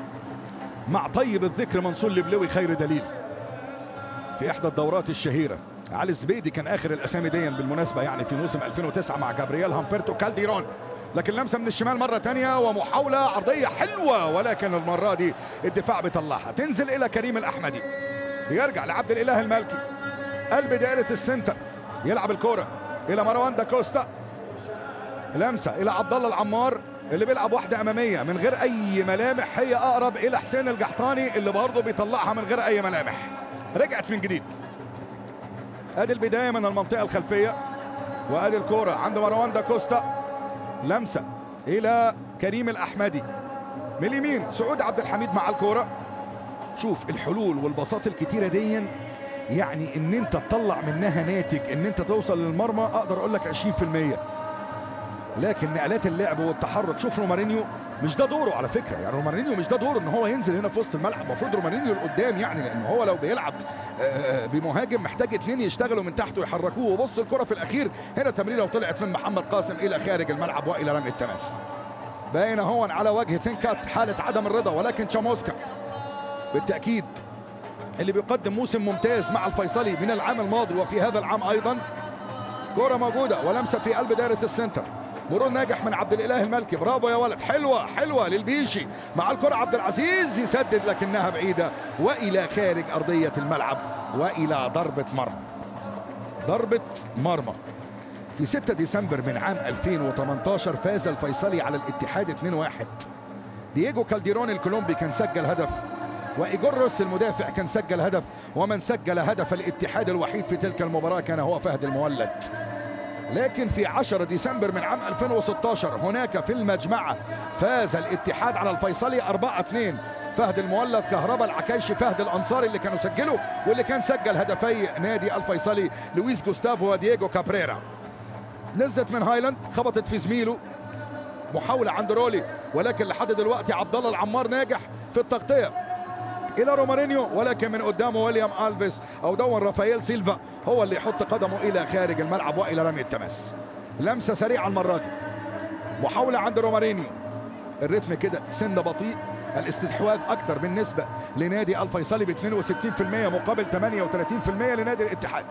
مع طيب الذكر منصور البلوي خير دليل في إحدى الدورات الشهيرة علي الزبيدي كان آخر الأسامي دي بالمناسبة يعني في موسم 2009 مع جابرييل هامبرتو كالديرون لكن لمسة من الشمال مرة تانية ومحاولة عرضية حلوة ولكن المرة دي الدفاع بيطلعها تنزل إلى كريم الأحمدي يرجع لعبد الإله المالكي قلب دائرة السنتر يلعب الكرة إلى مروان داكوستا لمسة إلى عبد الله العمار اللي بيلعب واحده اماميه من غير اي ملامح هي اقرب الى حسين الجحطاني اللي برضه بيطلعها من غير اي ملامح رجعت من جديد ادي البدايه من المنطقه الخلفيه وادي الكوره عند مروان داكوستا لمسه الى كريم الاحمدي من اليمين سعود عبد الحميد مع الكوره شوف الحلول والبساط الكتيره دي يعني ان انت تطلع منها ناتج ان انت توصل للمرمى اقدر اقول لك 20% لكن نقلات اللعب والتحرك شوف رومارينيو مش ده دوره على فكره يعني رومارينيو مش ده دوره ان هو ينزل هنا في وسط الملعب المفروض رومارينيو لقدام يعني لان هو لو بيلعب بمهاجم محتاج اثنين يشتغلوا من تحته يحركوه وبص الكره في الاخير هنا تمريره وطلعت من محمد قاسم الى خارج الملعب والى رمي التماس باين هون على وجه تنكات حاله عدم الرضا ولكن تشاموسكا بالتاكيد اللي بيقدم موسم ممتاز مع الفيصلي من العام الماضي وفي هذا العام ايضا كره موجوده ولمسه في قلب دائره السنتر مرور ناجح من عبد الاله المالكي برافو يا ولد حلوه حلوه للبيشي مع الكره عبد العزيز يسدد لكنها بعيده والى خارج ارضيه الملعب والى ضربه مرمى ضربه مرمى في 6 ديسمبر من عام 2018 فاز الفيصلي على الاتحاد 2-1 دييجو كالديرون الكولومبي كان سجل هدف وايجورس المدافع كان سجل هدف ومن سجل هدف الاتحاد الوحيد في تلك المباراه كان هو فهد المولد لكن في 10 ديسمبر من عام 2016 هناك في المجمعة فاز الاتحاد على الفيصلي 4-2 فهد المولد كهربا العكايشي فهد الأنصاري اللي كانوا سجلوا واللي كان سجل هدفي نادي الفيصلي لويس جوستافو ودييجو كابريرا نزلت من هايلاند خبطت في زميله محاولة عند رولي ولكن لحد دلوقتي عبد الله العمار ناجح في التغطية الى رومارينيو ولكن من قدامه ويليام الفيس او دون رافائيل سيلفا هو اللي يحط قدمه الى خارج الملعب والى رمي التماس لمسه سريعه المره دي محاوله عند رومارينيو الريتم كده سن بطيء الاستحواذ اكتر بالنسبه لنادي الفيصلي ب 62% مقابل 38% لنادي الاتحاد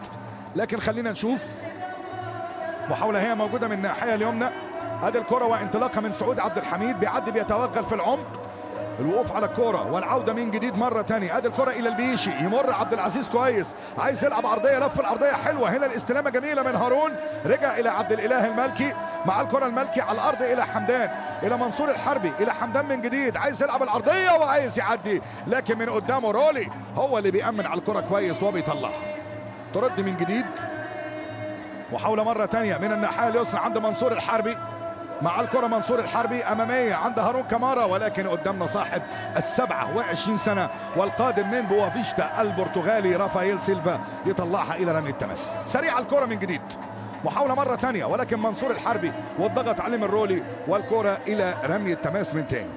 لكن خلينا نشوف محاولة هي موجودة من الناحية اليمنى ادي الكرة وانطلاقها من سعود عبد الحميد بيعدي بيتوغل في العمق الوقوف على الكرة والعودة من جديد مرة تانية ادي الكرة الى البيشي يمر عبد العزيز كويس عايز يلعب عرضية لف العرضية حلوة هنا الاستلامة جميلة من هارون رجع الى عبد الاله المالكي مع الكرة المالكي على الارض الى حمدان الى منصور الحربي الى حمدان من جديد عايز يلعب العرضية وعايز يعدي لكن من قدامه رولي هو اللي بيأمن على الكرة كويس وبيطلعها ترد من جديد محاولة مرة تانية من الناحية اليسرى عند منصور الحربي مع الكرة منصور الحربي أمامية عند هارون كمارا ولكن قدامنا صاحب السبعة وعشرين سنة والقادم من بوافيشتا البرتغالي رافائيل سيلفا يطلعها إلى رمي التماس سريع الكرة من جديد محاولة مرة تانية ولكن منصور الحربي والضغط عليه من رولي والكرة إلى رمي التماس من تاني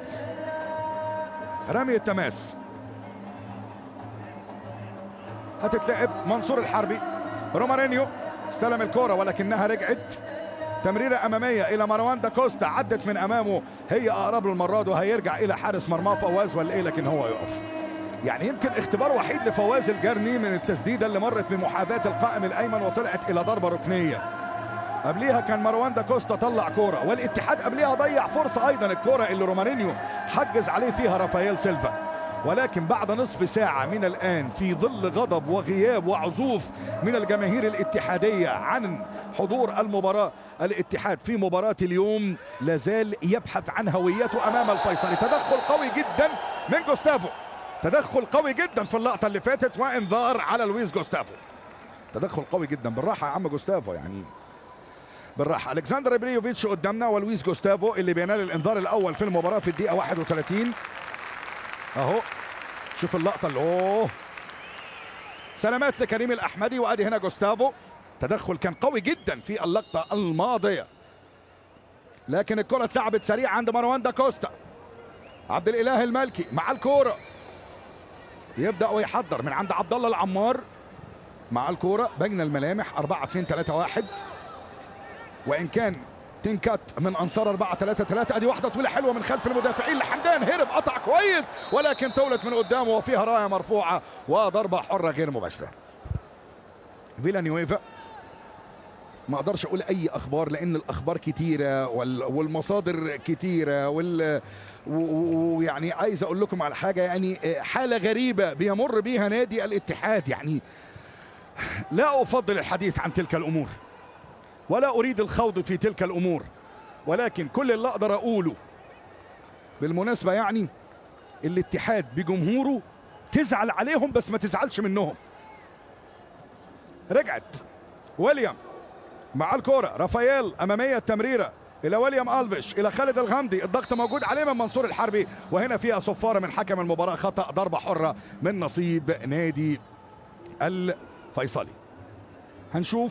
رمي التماس هتتلعب منصور الحربي رومارينيو استلم الكرة ولكنها رجعت تمريرة أمامية إلى مروان داكوستا عدت من أمامه هي أقرب له المرة دي وهيرجع إلى حارس مرماه فواز ولا إيه لكن هو يقف يعني يمكن اختبار وحيد لفواز الجرني من التسديدة اللي مرت بمحاذاة القائم الأيمن وطلعت إلى ضربة ركنية قبليها كان مروان داكوستا طلع كورة والاتحاد قبليها ضيع فرصة أيضا الكورة اللي رومارينيو حجز عليه فيها رافائيل سيلفا ولكن بعد نصف ساعة من الآن في ظل غضب وغياب وعزوف من الجماهير الاتحادية عن حضور المباراة الاتحاد في مباراة اليوم لازال يبحث عن هويته أمام الفيصلي تدخل قوي جدا من جوستافو تدخل قوي جدا في اللقطة اللي فاتت وانذار على لويس جوستافو تدخل قوي جدا بالراحة يا عم جوستافو يعني بالراحة الكسندر بريوفيتش قدامنا ولويس جوستافو اللي بينال الانذار الاول في المباراة في الدقيقة 31 اهو شوف اللقطة اللي اوه سلامات لكريم الاحمدي وادي هنا جوستافو تدخل كان قوي جدا في اللقطة الماضية لكن الكرة اتلعبت سريع عند مروان داكوستا عبد الاله المالكي مع الكورة يبدأ ويحضر من عند عبد الله العمار مع الكورة بين الملامح 4 2 3 1 وان كان تنكت من انصار 4 3 3 ادي واحده طويله حلوه من خلف المدافعين لحمدان هرب قطع كويس ولكن طولت من قدامه وفيها رايه مرفوعه وضربه حره غير مباشره فيلا نيويفا ما اقدرش اقول اي اخبار لان الاخبار كتيره وال- والمصادر كتيره وال و- ويعني عايز اقول لكم على حاجه يعني حاله غريبه بيمر بيها نادي الاتحاد يعني لا افضل الحديث عن تلك الامور ولا اريد الخوض في تلك الامور ولكن كل اللي اقدر اقوله بالمناسبه يعني الاتحاد بجمهوره تزعل عليهم بس ما تزعلش منهم رجعت ويليام مع الكرة رافائيل أمامية التمريرة إلى ويليام ألفيش إلى خالد الغامدي الضغط موجود عليه من منصور الحربي وهنا فيها صفارة من حكم المباراة خطأ ضربة حرة من نصيب نادي الفيصلي هنشوف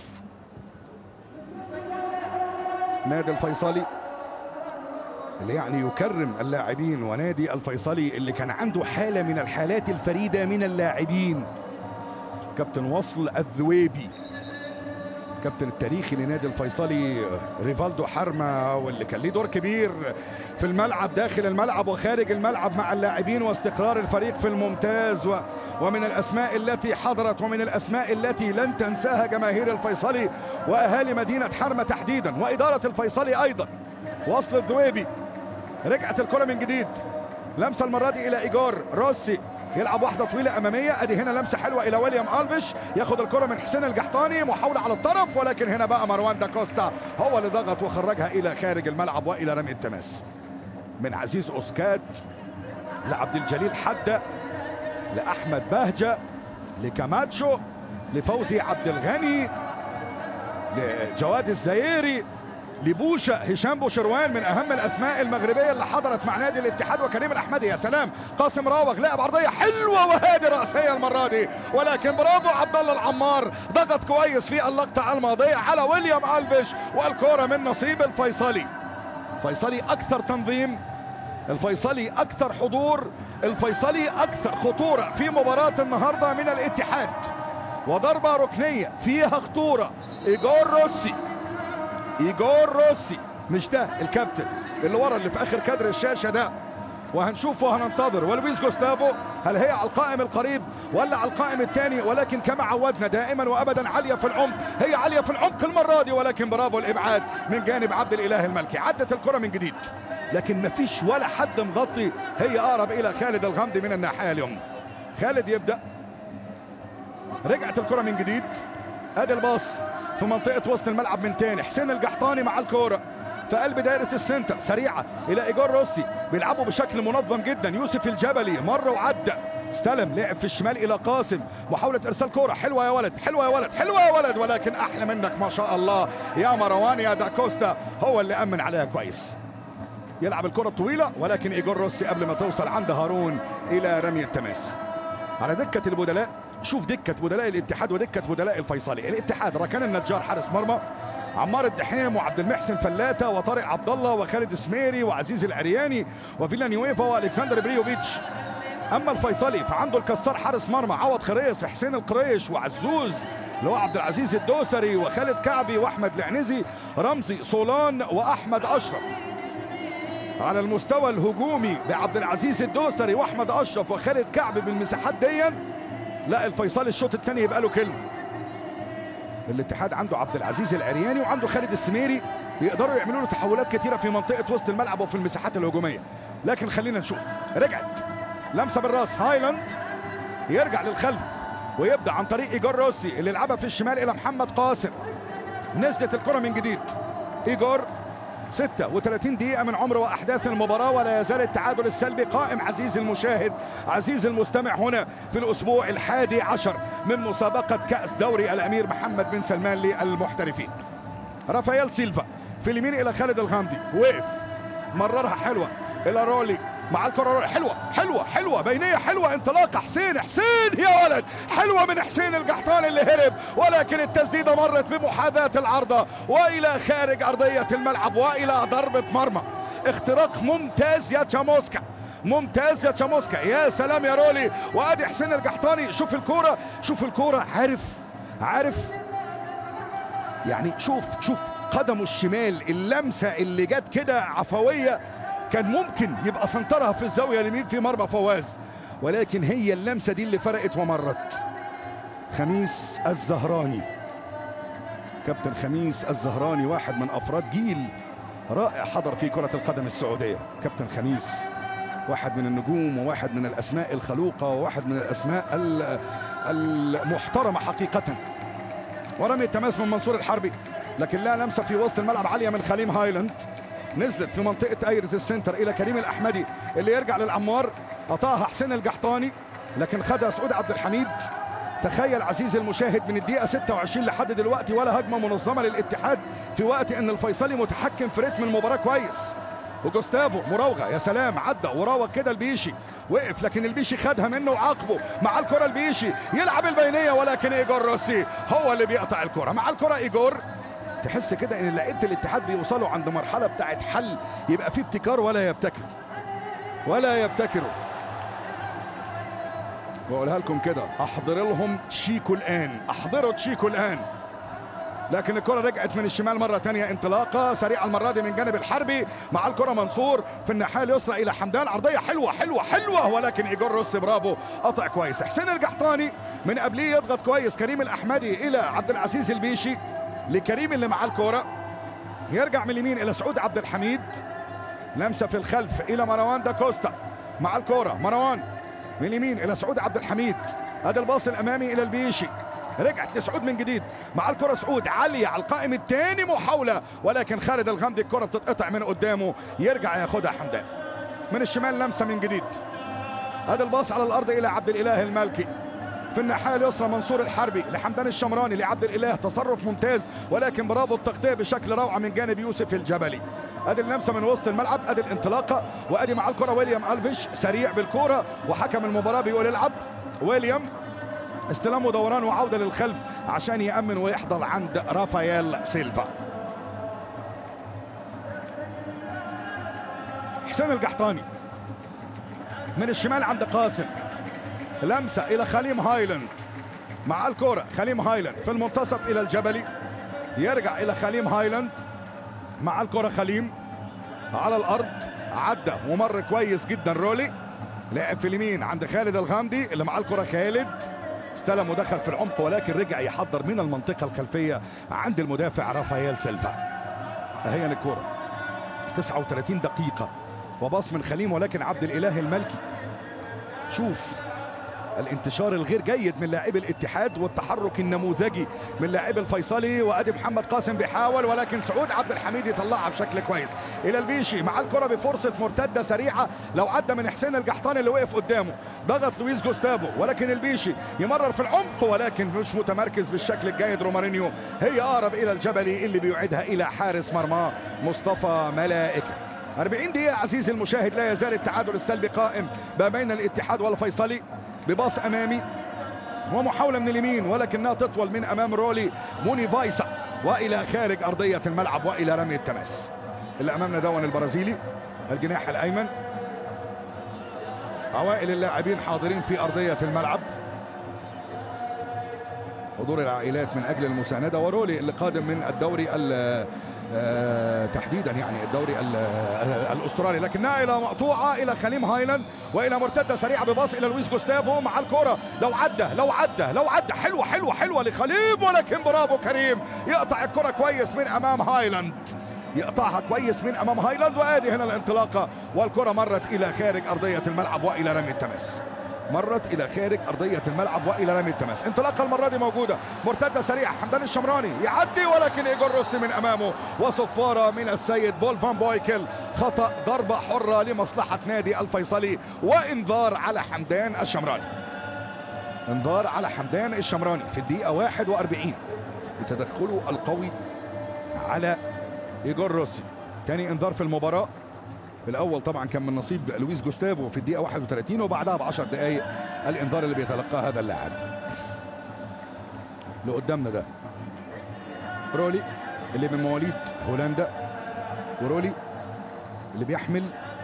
نادي الفيصلي اللي يعني يكرم اللاعبين ونادي الفيصلي اللي كان عنده حالة من الحالات الفريدة من اللاعبين كابتن وصل الذويبي كابتن التاريخي لنادي الفيصلي ريفالدو حرمة واللي كان ليه دور كبير في الملعب داخل الملعب وخارج الملعب مع اللاعبين واستقرار الفريق في الممتاز و ومن الأسماء التي حضرت ومن الأسماء التي لن تنساها جماهير الفيصلي وأهالي مدينة حرمة تحديدا وإدارة الفيصلي أيضا وصل الذويبي رجعت الكرة من جديد لمسة المرة دي إلى إيجور روسي يلعب واحدة طويلة أمامية أدي هنا لمسة حلوة إلى ويليام ألفيش ياخد الكرة من حسين الجحطاني محاولة على الطرف ولكن هنا بقى مروان داكوستا هو اللي ضغط وخرجها إلى خارج الملعب وإلى رمي التماس من عزيز أوسكات لعبد الجليل حدة لأحمد بهجة لكاماتشو لفوزي عبد الغني لجواد الزيري لبوشة هشام بوشروان من اهم الاسماء المغربيه اللي حضرت مع نادي الاتحاد وكريم الاحمدي يا سلام قاسم راوغ لعب عرضيه حلوه وهادي راسيه المره دي ولكن برافو عبد الله العمار ضغط كويس في اللقطه الماضيه على ويليام الفيش والكره من نصيب الفيصلي فيصلي اكثر تنظيم الفيصلي اكثر حضور الفيصلي اكثر خطوره في مباراه النهارده من الاتحاد وضربه ركنيه فيها خطوره ايجور روسي ايجور روسي مش ده الكابتن اللي ورا اللي في اخر كادر الشاشه ده وهنشوف وهننتظر ولويس جوستافو هل هي على القائم القريب ولا على القائم الثاني ولكن كما عودنا دائما وابدا عاليه في العمق هي عاليه في العمق المره دي ولكن برافو الابعاد من جانب عبد الاله الملكي عدت الكره من جديد لكن ما فيش ولا حد مغطي هي اقرب الى خالد الغامدي من الناحيه اليمنى خالد يبدا رجعت الكره من جديد ادي الباص في منطقه وسط الملعب من تاني حسين القحطاني مع الكوره في قلب دائرة السنتر سريعة إلى إيجار روسي بيلعبوا بشكل منظم جدا يوسف الجبلي مر وعدى استلم لعب في الشمال إلى قاسم محاولة إرسال كورة حلوة يا ولد حلوة يا ولد حلوة يا ولد ولكن أحلى منك ما شاء الله يا مروان يا داكوستا هو اللي أمن عليها كويس يلعب الكرة الطويلة ولكن إيجور روسي قبل ما توصل عند هارون إلى رمي التماس على دكة البدلاء شوف دكة بدلاء الاتحاد ودكة بدلاء الفيصلي الاتحاد ركان النجار حارس مرمى عمار الدحيم وعبد المحسن فلاتة وطارق عبد الله وخالد سميري وعزيز العرياني وفيلا نيويفا والكسندر بريوفيتش اما الفيصلي فعنده الكسار حارس مرمى عوض خريص حسين القريش وعزوز اللي هو عبد العزيز الدوسري وخالد كعبي واحمد العنزي رمزي صولان واحمد اشرف على المستوى الهجومي بعبد العزيز الدوسري واحمد اشرف وخالد كعبي بالمساحات دي لا الفيصلي الشوط الثاني يبقى له كلمه الاتحاد عنده عبد العزيز العرياني وعنده خالد السميري يقدروا يعملوا له تحولات كثيره في منطقه وسط الملعب وفي المساحات الهجوميه لكن خلينا نشوف رجعت لمسه بالراس هايلاند يرجع للخلف ويبدا عن طريق ايجور روسي اللي لعبها في الشمال الى محمد قاسم نزلت الكره من جديد ايجور 36 دقيقة من عمر وأحداث المباراة ولا يزال التعادل السلبي قائم عزيز المشاهد عزيز المستمع هنا في الأسبوع الحادي عشر من مسابقة كأس دوري الأمير محمد بن سلمان للمحترفين رافائيل سيلفا في اليمين إلى خالد الغامدي وقف مررها حلوة إلى رولي مع الكرة حلوة حلوة حلوة بينية حلوة انطلاقة حسين حسين يا ولد حلوة من حسين القحطاني اللي هرب ولكن التسديدة مرت بمحاذاة العارضة وإلى خارج أرضية الملعب وإلى ضربة مرمى اختراق ممتاز يا تشاموسكا ممتاز يا تشاموسكا يا سلام يا رولي وادي حسين القحطاني شوف الكورة شوف الكورة عارف عارف يعني شوف شوف قدمه الشمال اللمسة اللي جت كده عفوية كان ممكن يبقى سنترها في الزاويه اليمين في مرمى فواز ولكن هي اللمسه دي اللي فرقت ومرت خميس الزهراني كابتن خميس الزهراني واحد من افراد جيل رائع حضر في كره القدم السعوديه كابتن خميس واحد من النجوم وواحد من الاسماء الخلوقه وواحد من الاسماء المحترمه حقيقه ورمي التماس من منصور الحربي لكن لا لمسه في وسط الملعب عاليه من خليم هايلاند نزلت في منطقة دائرة السنتر إلى كريم الأحمدي اللي يرجع للعمار قطعها حسين القحطاني لكن خدها سعود عبد الحميد تخيل عزيزي المشاهد من الدقيقة 26 لحد دلوقتي ولا هجمة منظمة للاتحاد في وقت ان الفيصلي متحكم في رتم المباراة كويس وجوستافو مراوغه يا سلام عدى وراوغ كده البيشي وقف لكن البيشي خدها منه وعاقبه مع الكره البيشي يلعب البينيه ولكن ايجور روسي هو اللي بيقطع الكره مع الكره ايجور تحس كده ان لعيبه الاتحاد بيوصلوا عند مرحله بتاعت حل يبقى في ابتكار ولا يبتكر ولا يبتكروا بقولها لكم كده احضر لهم تشيكو الان احضروا تشيكو الان لكن الكره رجعت من الشمال مره ثانيه انطلاقه سريعه المره دي من جانب الحربي مع الكره منصور في الناحيه اليسرى الى حمدان عرضيه حلوه حلوه حلوه ولكن ايجور روس برافو قطع كويس حسين القحطاني من قبليه يضغط كويس كريم الاحمدي الى عبد العزيز البيشي لكريم اللي معاه الكوره يرجع من اليمين الى سعود عبد الحميد لمسه في الخلف الى مروان داكوستا مع الكوره مروان من اليمين الى سعود عبد الحميد هذا الباص الامامي الى البيشي رجعت لسعود من جديد مع الكرة سعود عالية على القائم الثاني محاولة ولكن خالد الغامدي الكرة بتتقطع من قدامه يرجع ياخدها حمدان من الشمال لمسة من جديد هذا الباص على الأرض إلى عبد الإله المالكي في الناحيه اليسرى منصور الحربي لحمدان الشمراني لعبد الاله تصرف ممتاز ولكن برافو التغطيه بشكل روعه من جانب يوسف الجبلي ادي اللمسه من وسط الملعب ادي الانطلاقه وادي مع الكره ويليام الفيش سريع بالكوره وحكم المباراه بيقول العب ويليام استلام ودوران وعوده للخلف عشان يامن ويحضر عند رافائيل سيلفا حسين القحطاني من الشمال عند قاسم لمسة إلى خليم هايلاند مع الكرة خليم هايلاند في المنتصف إلى الجبلي يرجع إلى خليم هايلاند مع الكرة خليم على الأرض عدى ومر كويس جدا رولي لاعب في اليمين عند خالد الغامدي اللي معاه الكره خالد استلم ودخل في العمق ولكن رجع يحضر من المنطقه الخلفيه عند المدافع رافائيل سيلفا هي الكره 39 دقيقه وباص من خليم ولكن عبد الاله الملكي شوف الانتشار الغير جيد من لاعبي الاتحاد والتحرك النموذجي من لاعبي الفيصلي وادي محمد قاسم بيحاول ولكن سعود عبد الحميد يطلعها بشكل كويس الى البيشي مع الكره بفرصه مرتده سريعه لو عدى من حسين الجحطاني اللي وقف قدامه ضغط لويس جوستافو ولكن البيشي يمرر في العمق ولكن مش متمركز بالشكل الجيد رومارينيو هي اقرب الى الجبلي اللي بيعيدها الى حارس مرماه مصطفى ملائكه 40 دقيقة عزيزي المشاهد لا يزال التعادل السلبي قائم ما بين الاتحاد والفيصلي بباص امامي ومحاولة من اليمين ولكنها تطول من امام رولي موني فايسا والى خارج ارضية الملعب والى رمي التماس اللي امامنا دون البرازيلي الجناح الايمن عوائل اللاعبين حاضرين في ارضية الملعب حضور العائلات من اجل المسانده ورولي اللي قادم من الدوري آه تحديدا يعني الدوري آه الاسترالي لكنها الى مقطوعه الى خليم هايلاند والى مرتده سريعه بباص الى لويس جوستافو مع الكره لو عدى لو عدى لو عدى حلوه حلوه حلوه لخليم ولكن برافو كريم يقطع الكره كويس من امام هايلاند يقطعها كويس من امام هايلاند وادي هنا الانطلاقه والكره مرت الى خارج ارضيه الملعب والى رمي التماس مرت الى خارج ارضيه الملعب والى رمي التماس انطلاقه المره دي موجوده مرتده سريعه حمدان الشمراني يعدي ولكن ايجور روسي من امامه وصفاره من السيد بول فان بويكل خطا ضربه حره لمصلحه نادي الفيصلي وانذار على حمدان الشمراني انذار على حمدان الشمراني في الدقيقه 41 بتدخله القوي على ايجور روسي تاني انذار في المباراه الاول طبعا كان من نصيب لويس جوستافو في الدقيقه 31 وبعدها ب 10 دقائق الانذار اللي بيتلقاه هذا اللاعب اللي قدامنا ده رولي اللي من مواليد هولندا ورولي اللي بيحمل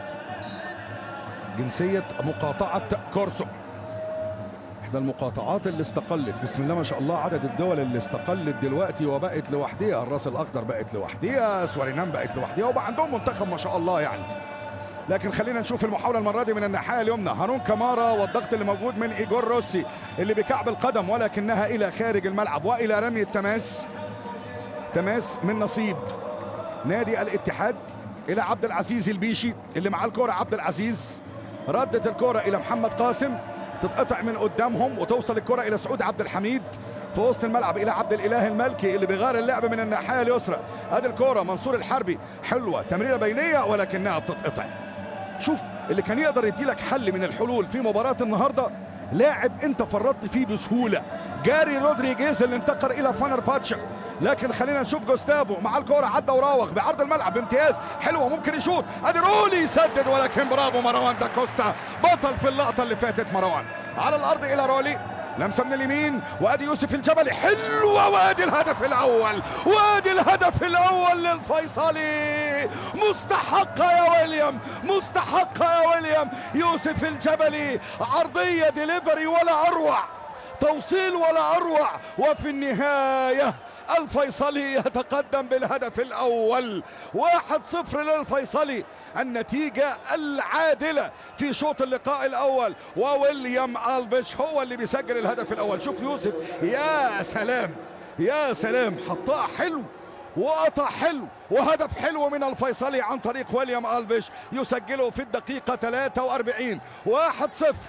جنسيه مقاطعه كورسو احدى المقاطعات اللي استقلت بسم الله ما شاء الله عدد الدول اللي استقلت دلوقتي وبقت لوحديها الراس الاخضر بقت لوحديها سورينام بقت لوحديها وبقى عندهم منتخب ما شاء الله يعني لكن خلينا نشوف المحاولة المرة دي من الناحية اليمنى هارون كمارا والضغط اللي موجود من إيجور روسي اللي بكعب القدم ولكنها إلى خارج الملعب وإلى رمي التماس تماس من نصيب نادي الاتحاد إلى عبد العزيز البيشي اللي معاه الكرة عبد العزيز ردت الكرة إلى محمد قاسم تتقطع من قدامهم وتوصل الكرة إلى سعود عبد الحميد في وسط الملعب الى عبد الاله الملكي اللي بيغير اللعبه من الناحيه اليسرى ادي الكوره منصور الحربي حلوه تمريره بينيه ولكنها بتتقطع شوف اللي كان يقدر يدي لك حل من الحلول في مباراه النهارده لاعب انت فرطت فيه بسهوله جاري رودريجيز اللي انتقل الى فانر باتشا لكن خلينا نشوف جوستافو مع الكوره عدى وراوغ بعرض الملعب بامتياز حلوه ممكن يشوط ادي رولي يسدد ولكن برافو مروان دا كوستا بطل في اللقطه اللي فاتت مروان على الارض الى رولي لمسه من اليمين وادي يوسف الجبلي حلوه وادي الهدف الاول وادي الهدف الاول للفيصلي مستحقه يا ويليام مستحقه يا ويليام يوسف الجبلي عرضيه ديليفري ولا اروع توصيل ولا اروع وفي النهايه الفيصلي يتقدم بالهدف الاول واحد صفر للفيصلي النتيجة العادلة في شوط اللقاء الاول وويليام الفيش هو اللي بيسجل الهدف الاول شوف يوسف يا سلام يا سلام حطها حلو وقطع حلو وهدف حلو من الفيصلي عن طريق ويليام الفيش يسجله في الدقيقة 43 واحد صفر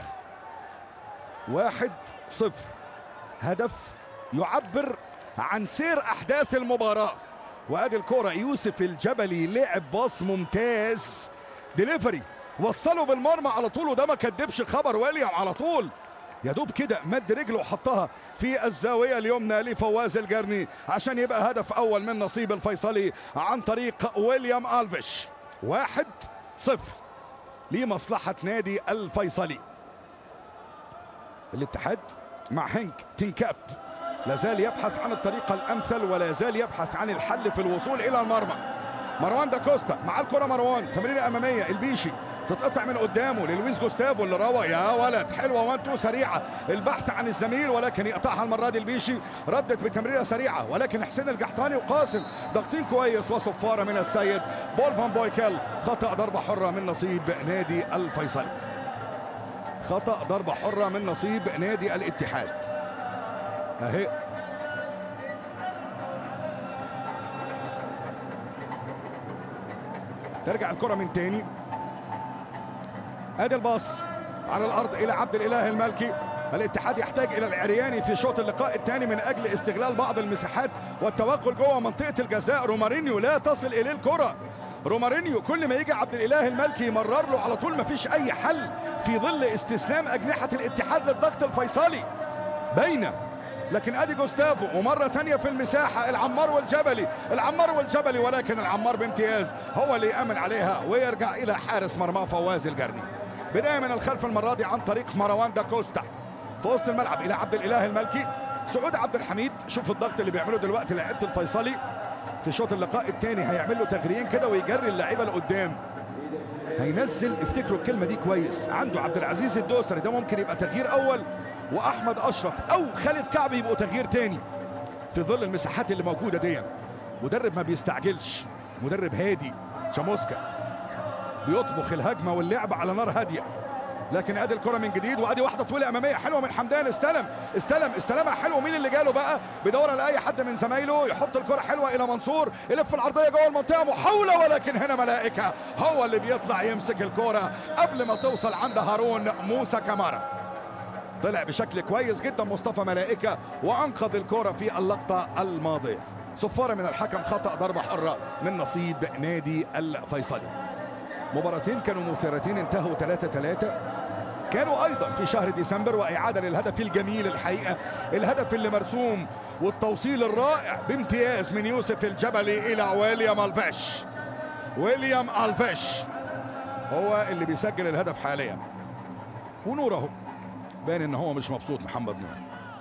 واحد صفر هدف يعبر عن سير احداث المباراه وادي الكره يوسف الجبلي لعب باص ممتاز ديليفري وصله بالمرمى على طول وده ما كدبش خبر ويليام على طول يا دوب كده مد رجله وحطها في الزاويه اليمنى لفواز الجرني عشان يبقى هدف اول من نصيب الفيصلي عن طريق ويليام الفيش واحد صفر لمصلحه نادي الفيصلي الاتحاد مع هنك تنكاب لا زال يبحث عن الطريقة الأمثل ولا زال يبحث عن الحل في الوصول إلى المرمى مروان دا كوستا مع الكرة مروان تمريرة أمامية البيشي تتقطع من قدامه للويس جوستافو اللي روى يا ولد حلوة وان تو سريعة البحث عن الزميل ولكن يقطعها المرة دي البيشي ردت بتمريرة سريعة ولكن حسين القحطاني وقاسم ضاغطين كويس وصفارة من السيد بول فان بويكل خطأ ضربة حرة من نصيب نادي الفيصلي خطا ضربه حره من نصيب نادي الاتحاد اهي ترجع الكره من تاني ادي الباص على الارض الى عبد الاله المالكي الاتحاد يحتاج الى العرياني في شوط اللقاء الثاني من اجل استغلال بعض المساحات والتوغل جوه منطقه الجزاء رومارينيو لا تصل اليه الكره رومارينيو كل ما يجي عبد الاله المالكي يمرر له على طول ما فيش اي حل في ظل استسلام اجنحه الاتحاد للضغط الفيصلي باينه لكن ادي جوستافو ومره تانية في المساحه العمار والجبلي العمار والجبلي ولكن العمار بامتياز هو اللي يامن عليها ويرجع الى حارس مرمى فواز الجرني بدايه من الخلف المره دي عن طريق مروان داكوستا في وسط الملعب الى عبد الاله المالكي سعود عبد الحميد شوف الضغط اللي بيعمله دلوقتي لعيبه الفيصلي في شوط اللقاء الثاني هيعمل له تغييرين كده ويجري اللعيبه لقدام هينزل افتكروا الكلمه دي كويس عنده عبد العزيز الدوسري ده ممكن يبقى تغيير اول واحمد اشرف او خالد كعب يبقوا تغيير تاني في ظل المساحات اللي موجوده دي مدرب ما بيستعجلش مدرب هادي شاموسكا بيطبخ الهجمه واللعب على نار هاديه لكن ادي الكره من جديد وادي واحده طويله اماميه حلوه من حمدان استلم استلم استلمها حلو مين اللي جاله بقى بيدور على اي حد من زمايله يحط الكره حلوه الى منصور يلف العرضيه جوه المنطقه محاوله ولكن هنا ملائكه هو اللي بيطلع يمسك الكره قبل ما توصل عند هارون موسى كمارا طلع بشكل كويس جدا مصطفى ملائكه وانقذ الكره في اللقطه الماضيه صفاره من الحكم خطا ضربه حره من نصيب نادي الفيصلي مباراتين كانوا مثيرتين انتهوا 3 3 كانوا ايضا في شهر ديسمبر واعاده للهدف الجميل الحقيقه الهدف اللي مرسوم والتوصيل الرائع بامتياز من يوسف الجبلي الى ويليام الفيش ويليام الفيش هو اللي بيسجل الهدف حاليا ونور اهو باين ان هو مش مبسوط محمد نور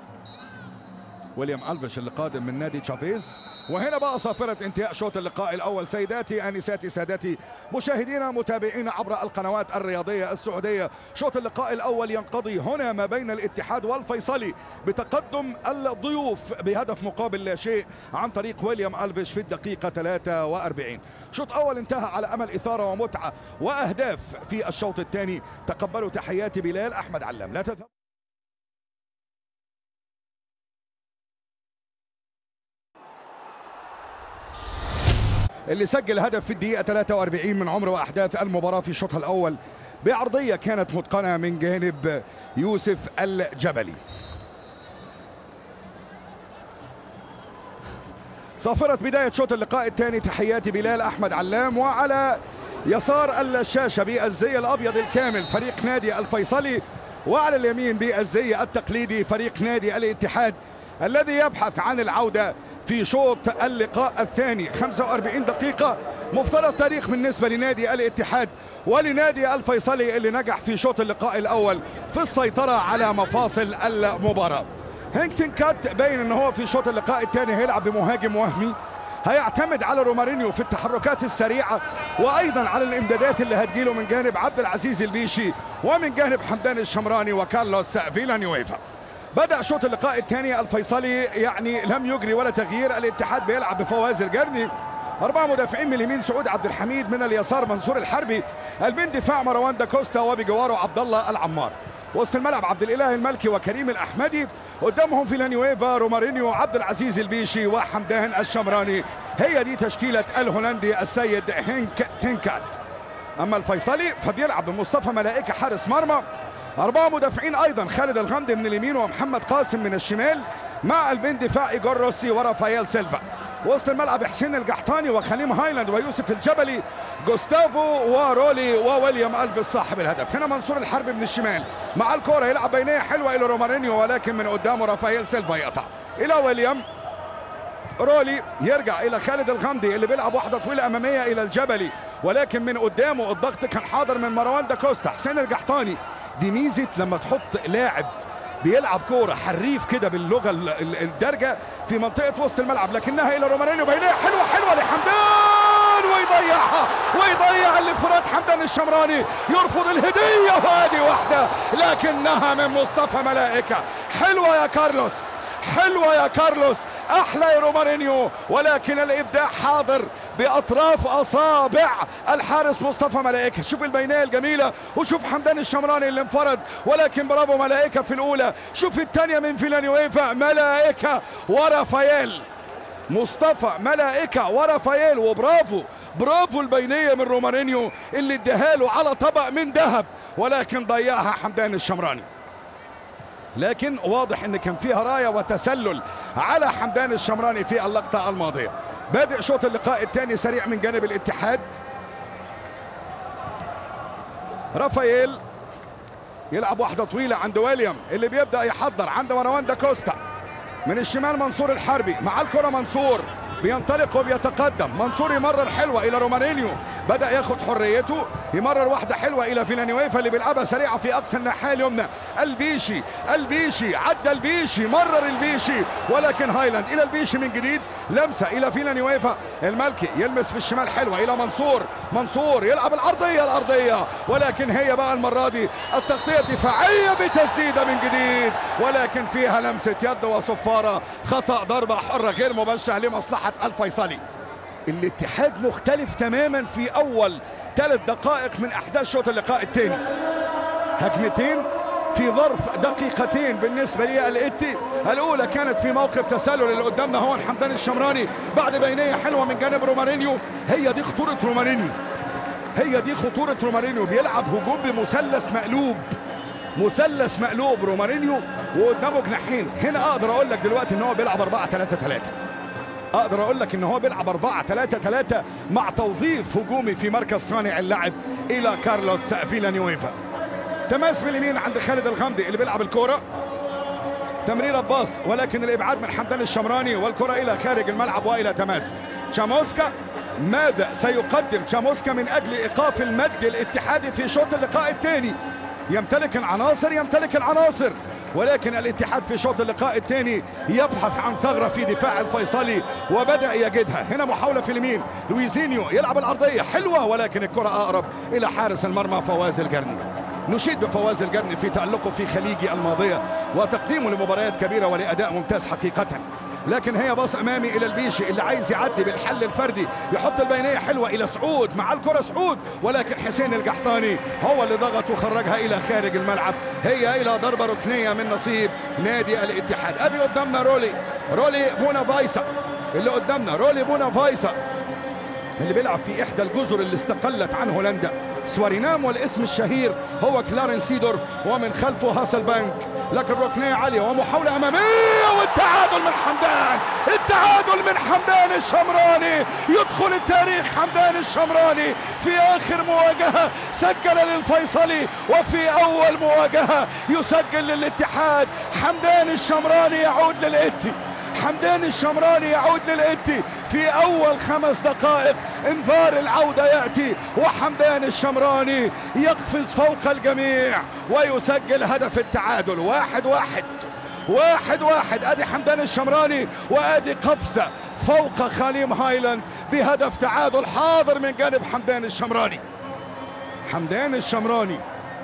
ويليام الفيش اللي قادم من نادي تشافيز وهنا بقى صافرة انتهاء شوط اللقاء الأول سيداتي آنساتي سادتي مشاهدينا متابعينا عبر القنوات الرياضية السعودية شوط اللقاء الأول ينقضي هنا ما بين الاتحاد والفيصلي بتقدم الضيوف بهدف مقابل لا شيء عن طريق ويليام ألفيش في الدقيقة 43 شوط أول انتهى على أمل إثارة ومتعة وأهداف في الشوط الثاني تقبلوا تحياتي بلال أحمد علام لا تذهب اللي سجل هدف في الدقيقة 43 من عمر وأحداث المباراة في شوطها الأول بعرضية كانت متقنة من جانب يوسف الجبلي صافرة بداية شوط اللقاء الثاني تحياتي بلال أحمد علام وعلى يسار الشاشة بالزي الأبيض الكامل فريق نادي الفيصلي وعلى اليمين بالزي التقليدي فريق نادي الاتحاد الذي يبحث عن العودة في شوط اللقاء الثاني 45 دقيقة مفترض تاريخ بالنسبة لنادي الاتحاد ولنادي الفيصلي اللي نجح في شوط اللقاء الأول في السيطرة على مفاصل المباراة هينكتن كات باين ان هو في شوط اللقاء الثاني هيلعب بمهاجم وهمي هيعتمد على رومارينيو في التحركات السريعة وأيضا على الإمدادات اللي هتجيله من جانب عبد العزيز البيشي ومن جانب حمدان الشمراني وكارلوس فيلانيويفا بدأ شوط اللقاء الثاني الفيصلي يعني لم يجري ولا تغيير الاتحاد بيلعب بفواز الجرني أربعة مدافعين من اليمين سعود عبد الحميد من اليسار منصور الحربي من دفاع مروان داكوستا وبجواره عبد الله العمار وسط الملعب عبد الاله الملكي وكريم الاحمدي قدامهم فيلانيويفا رومارينيو عبد العزيز البيشي وحمدان الشمراني هي دي تشكيله الهولندي السيد هينك تنكات اما الفيصلي فبيلعب بمصطفى ملائكه حارس مرمى أربعة مدافعين أيضا خالد الغامدي من اليمين ومحمد قاسم من الشمال مع قلبين دفاع إيجور روسي ورافائيل سيلفا وسط الملعب حسين القحطاني وخليم هايلاند ويوسف الجبلي جوستافو ورولي وويليام ألفيس صاحب الهدف هنا منصور الحرب من الشمال مع الكرة يلعب بينية حلوة إلى رومارينيو ولكن من قدامه رافائيل سيلفا يقطع إلى ويليام رولي يرجع الى خالد الغامدي اللي بيلعب واحده طويله اماميه الى الجبلي ولكن من قدامه الضغط كان حاضر من مروان داكوستا حسين القحطاني دي ميزه لما تحط لاعب بيلعب كوره حريف كده باللغه الدارجه في منطقه وسط الملعب لكنها الى رومارينيو بينيه حلوه حلوه لحمدان ويضيعها ويضيع الانفراد حمدان الشمراني يرفض الهديه وادي واحده لكنها من مصطفى ملائكه حلوه يا كارلوس حلوه يا كارلوس احلى يا رومارينيو ولكن الابداع حاضر باطراف اصابع الحارس مصطفى ملائكه شوف البينيه الجميله وشوف حمدان الشمراني اللي انفرد ولكن برافو ملائكه في الاولى شوف الثانيه من فيلانيويفا ملائكه ورافائيل مصطفى ملائكة ورافائيل وبرافو برافو البينية من رومارينيو اللي اداها له على طبق من ذهب ولكن ضيعها حمدان الشمراني لكن واضح ان كان فيها رايه وتسلل على حمدان الشمراني في اللقطه الماضيه بادئ شوط اللقاء الثاني سريع من جانب الاتحاد رافائيل يلعب واحده طويله عند ويليام اللي بيبدا يحضر عند مروان داكوستا من الشمال منصور الحربي مع الكره منصور بينطلق وبيتقدم منصور يمرر حلوه الى رومارينيو بدا ياخد حريته يمرر واحده حلوه الى فيلانيويفا اللي بيلعبها سريعه في اقصى الناحيه اليمنى البيشي البيشي عدى البيشي مرر البيشي ولكن هايلاند الى البيشي من جديد لمسه الى فيلانيويفا الملكي يلمس في الشمال حلوه الى منصور منصور يلعب العرضيه الارضيه ولكن هي بقى المره دي التغطيه الدفاعيه بتسديده من جديد ولكن فيها لمسه يد وصفاره خطا ضربه حره غير مباشره لمصلحه الفيصلي الاتحاد مختلف تماما في اول ثلاث دقائق من احداث شوط اللقاء الثاني هجمتين في ظرف دقيقتين بالنسبة لي الإتي الأولى كانت في موقف تسلل اللي قدامنا هو حمدان الشمراني بعد بينية حلوة من جانب رومارينيو هي دي خطورة رومارينيو هي دي خطورة رومارينيو بيلعب هجوم بمثلث مقلوب مثلث مقلوب رومارينيو وقدامه جناحين هنا اقدر اقول لك دلوقتي ان هو بيلعب 4 3 3 اقدر اقول لك ان هو بيلعب 4 3 3 مع توظيف هجومي في مركز صانع اللعب الى كارلوس فيلانيويفا تماس من اليمين عند خالد الغامدي اللي بيلعب الكوره تمريره باص ولكن الابعاد من حمدان الشمراني والكره الى خارج الملعب والى تماس تشاموسكا ماذا سيقدم تشاموسكا من اجل ايقاف المد الاتحادي في شوط اللقاء الثاني يمتلك العناصر يمتلك العناصر ولكن الاتحاد في شوط اللقاء الثاني يبحث عن ثغره في دفاع الفيصلي وبدا يجدها هنا محاوله في اليمين لويزينيو يلعب الارضيه حلوه ولكن الكره اقرب الى حارس المرمى فواز الجرني نشيد بفواز الجرني في تألقه في خليجي الماضية وتقديمه لمباريات كبيرة ولأداء ممتاز حقيقة لكن هي باص امامي الى البيشي اللي عايز يعدي بالحل الفردي يحط البينيه حلوه الى سعود مع الكره سعود ولكن حسين القحطاني هو اللي ضغط وخرجها الى خارج الملعب هي الى ضربه ركنيه من نصيب نادي الاتحاد ادي قدامنا رولي رولي بونا فايسا اللي قدامنا رولي بونا فايسا اللي بيلعب في احدى الجزر اللي استقلت عن هولندا سوارينام والاسم الشهير هو كلارن سيدورف ومن خلفه هاسل بانك لكن ركنيه عاليه ومحاوله اماميه والتعادل من حمدان التعادل من حمدان الشمراني يدخل التاريخ حمدان الشمراني في اخر مواجهه سجل للفيصلي وفي اول مواجهه يسجل للاتحاد حمدان الشمراني يعود للاتي حمدان الشمراني يعود للإتي في أول خمس دقائق انذار العودة يأتي وحمدان الشمراني يقفز فوق الجميع ويسجل هدف التعادل واحد واحد واحد واحد ادي حمدان الشمراني وادي قفزة فوق خليم هايلاند بهدف تعادل حاضر من جانب حمدان الشمراني حمدان الشمراني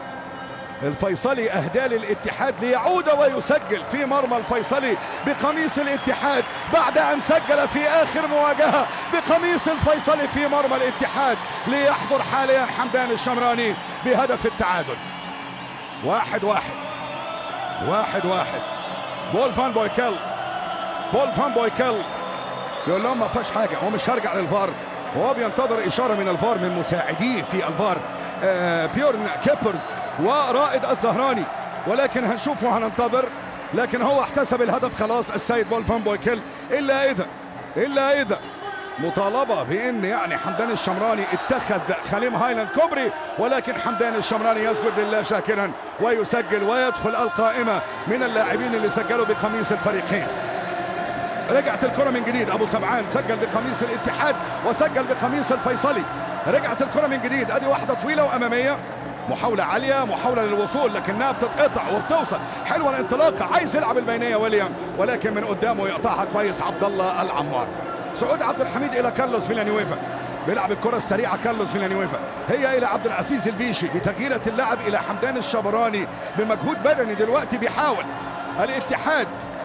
الفيصلي اهدى للاتحاد ليعود ويسجل في مرمى الفيصلي بقميص الاتحاد بعد ان سجل في اخر مواجهه بقميص الفيصلي في مرمى الاتحاد ليحضر حاليا حمدان الشمراني بهدف التعادل واحد واحد واحد واحد بول فان بويكل بول فان بويكل يقول لهم ما فيهاش حاجه هو مش هرجع للفار وهو بينتظر اشاره من الفار من مساعديه في الفار آه بيورن كيبرز ورائد الزهراني ولكن هنشوف وهننتظر لكن هو احتسب الهدف خلاص السيد بول فان بويكل الا اذا الا اذا مطالبه بان يعني حمدان الشمراني اتخذ خليم هايلاند كوبري ولكن حمدان الشمراني يسجد لله شاكرا ويسجل ويدخل القائمه من اللاعبين اللي سجلوا بقميص الفريقين رجعت الكرة من جديد أبو سبعان سجل بقميص الاتحاد وسجل بقميص الفيصلي رجعت الكرة من جديد أدي واحدة طويلة وأمامية محاولة عالية محاولة للوصول لكنها بتتقطع وبتوصل حلوة الانطلاقة عايز يلعب البينية ويليام ولكن من قدامه يقطعها كويس عبد الله العمار سعود عبد الحميد إلى كارلوس فيلانيويفا بيلعب الكرة السريعة كارلوس فيلانيويفا هي إلى عبد العزيز البيشي بتغييرة اللعب إلى حمدان الشبراني بمجهود بدني دلوقتي بيحاول الاتحاد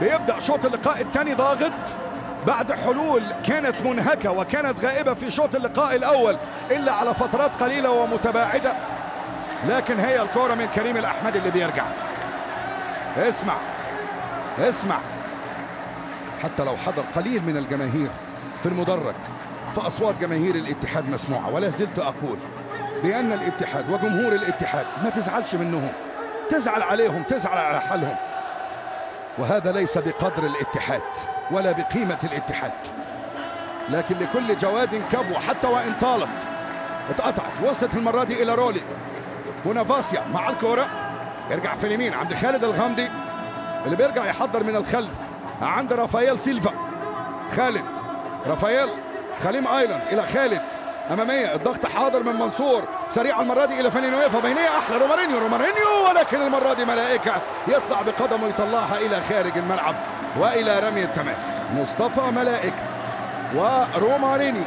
بيبدا شوط اللقاء الثاني ضاغط بعد حلول كانت منهكه وكانت غائبه في شوط اللقاء الاول الا على فترات قليله ومتباعده لكن هي الكره من كريم الاحمدي اللي بيرجع اسمع اسمع حتى لو حضر قليل من الجماهير في المدرج فاصوات جماهير الاتحاد مسموعه ولا زلت اقول بان الاتحاد وجمهور الاتحاد ما تزعلش منهم تزعل عليهم تزعل على حالهم وهذا ليس بقدر الاتحاد ولا بقيمه الاتحاد لكن لكل جواد كبوه حتى وان طالت اتقطعت وصلت المره دي الى رولي بونافاسيا مع الكوره يرجع في اليمين عند خالد الغامدي اللي بيرجع يحضر من الخلف عند رافائيل سيلفا خالد رافائيل خليم ايلاند الى خالد اماميه الضغط حاضر من منصور سريع المره دي الى فانينويفا بينيه احلى رومارينيو رومارينيو ولكن المره دي ملائكه يطلع بقدمه يطلعها الى خارج الملعب والى رمي التماس مصطفى ملائكه ورومارينيو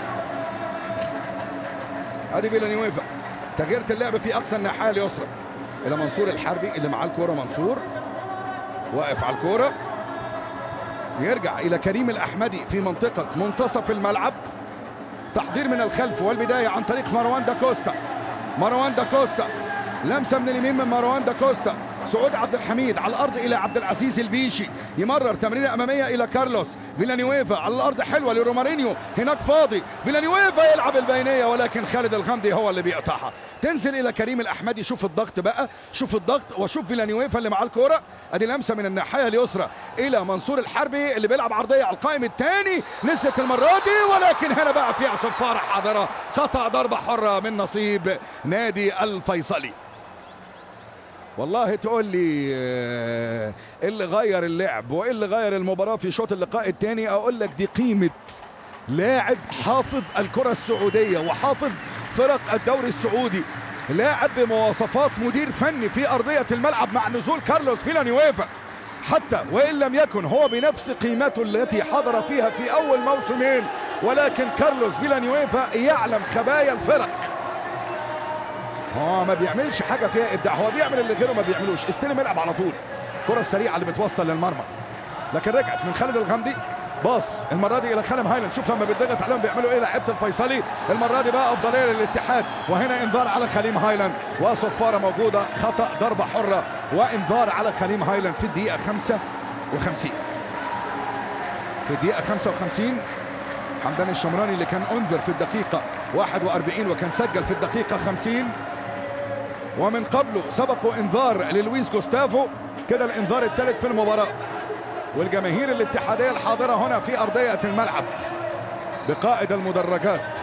ادي فيلانيويفا تغيير اللعب في اقصى الناحيه اليسرى الى منصور الحربي اللي معاه الكوره منصور واقف على الكوره يرجع الى كريم الاحمدي في منطقه منتصف الملعب تحضير من الخلف والبدايه عن طريق مروان داكوستا مروان داكوستا لمسه من اليمين من مروان داكوستا سعود عبد الحميد على الارض الى عبد العزيز البيشي يمرر تمريره اماميه الى كارلوس فيلانيويفا على الارض حلوه لرومارينيو هناك فاضي فيلانيويفا يلعب البينيه ولكن خالد الغامدي هو اللي بيقطعها تنزل الى كريم الاحمدي شوف الضغط بقى شوف الضغط وشوف فيلانيويفا اللي معاه الكوره ادي لمسه من الناحيه اليسرى الى منصور الحربي اللي بيلعب عرضيه على القائم الثاني نزلت المره دي ولكن هنا بقى فيها صفاره حاضره خطا ضربه حره من نصيب نادي الفيصلي والله تقول لي آه، إيه اللي غير اللعب وايه اللي غير المباراه في شوط اللقاء الثاني اقول لك دي قيمه لاعب حافظ الكره السعوديه وحافظ فرق الدوري السعودي لاعب بمواصفات مدير فني في ارضيه الملعب مع نزول كارلوس فيلانيويفا حتى وان لم يكن هو بنفس قيمته التي حضر فيها في اول موسمين ولكن كارلوس فيلانيويفا يعلم خبايا الفرق هو ما بيعملش حاجه فيها ابداع هو بيعمل اللي غيره ما بيعملوش استلم العب على طول الكره السريعه اللي بتوصل للمرمى لكن رجعت من خالد الغامدي باص المره دي الى خالد هايلاند شوف لما بيضغط عليهم بيعملوا ايه لعيبه الفيصلي المره دي بقى افضليه للاتحاد وهنا انذار على خليم هايلاند وصفاره موجوده خطا ضربه حره وانذار على خليم هايلاند في الدقيقه 55 في الدقيقه 55 حمدان الشمراني اللي كان انذر في الدقيقه 41 وكان سجل في الدقيقه 50 ومن قبله سبقوا انذار للويس جوستافو كده الانذار الثالث في المباراه والجماهير الاتحاديه الحاضره هنا في ارضيه الملعب بقائد المدرجات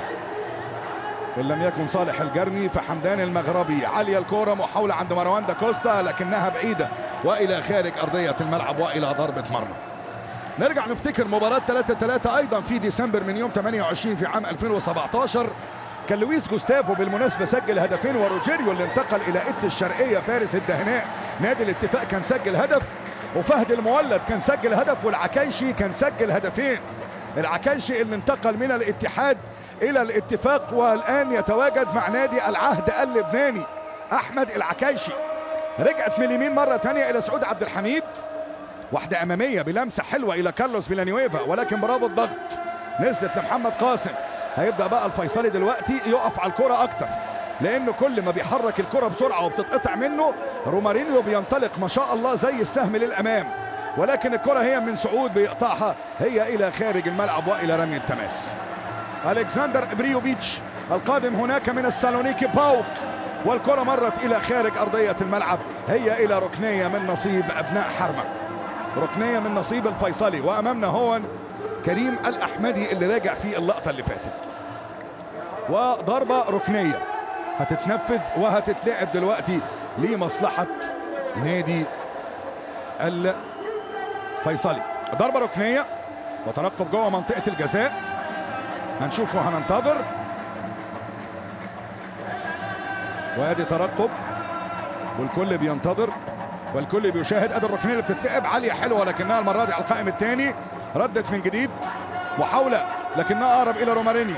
ان لم يكن صالح الجرني فحمدان المغربي عاليه الكوره محاوله عند مروان داكوستا لكنها بعيده والى خارج ارضيه الملعب والى ضربه مرمى نرجع نفتكر مباراة 3 3 أيضا في ديسمبر من يوم 28 في عام 2017 كان لويس جوستافو بالمناسبة سجل هدفين وروجيريو اللي انتقل إلى إت الشرقية فارس الدهناء نادي الاتفاق كان سجل هدف وفهد المولد كان سجل هدف والعكايشي كان سجل هدفين العكايشي اللي انتقل من الاتحاد إلى الاتفاق والآن يتواجد مع نادي العهد اللبناني أحمد العكايشي رجعت من اليمين مرة تانية إلى سعود عبد الحميد واحدة أمامية بلمسة حلوة إلى كارلوس فيلانيويفا ولكن برافو الضغط نزلت لمحمد قاسم هيبدأ بقى الفيصلي دلوقتي يقف على الكرة أكتر لأنه كل ما بيحرك الكرة بسرعة وبتتقطع منه رومارينيو بينطلق ما شاء الله زي السهم للأمام ولكن الكرة هي من سعود بيقطعها هي إلى خارج الملعب وإلى رمي التماس ألكسندر بريوفيتش القادم هناك من السالونيكي باوك والكرة مرت إلى خارج أرضية الملعب هي إلى ركنية من نصيب أبناء حرمة ركنيه من نصيب الفيصلي وامامنا هو كريم الاحمدي اللي راجع في اللقطه اللي فاتت وضربه ركنيه هتتنفذ وهتتلعب دلوقتي لمصلحه نادي الفيصلي ضربه ركنيه وترقب جوه منطقه الجزاء هنشوف وهننتظر وادي ترقب والكل بينتظر والكل بيشاهد ادي الركنيه اللي بتتلعب عاليه حلوه ولكنها المره دي على القائم الثاني ردت من جديد محاوله لكنها اقرب الى رومارينيو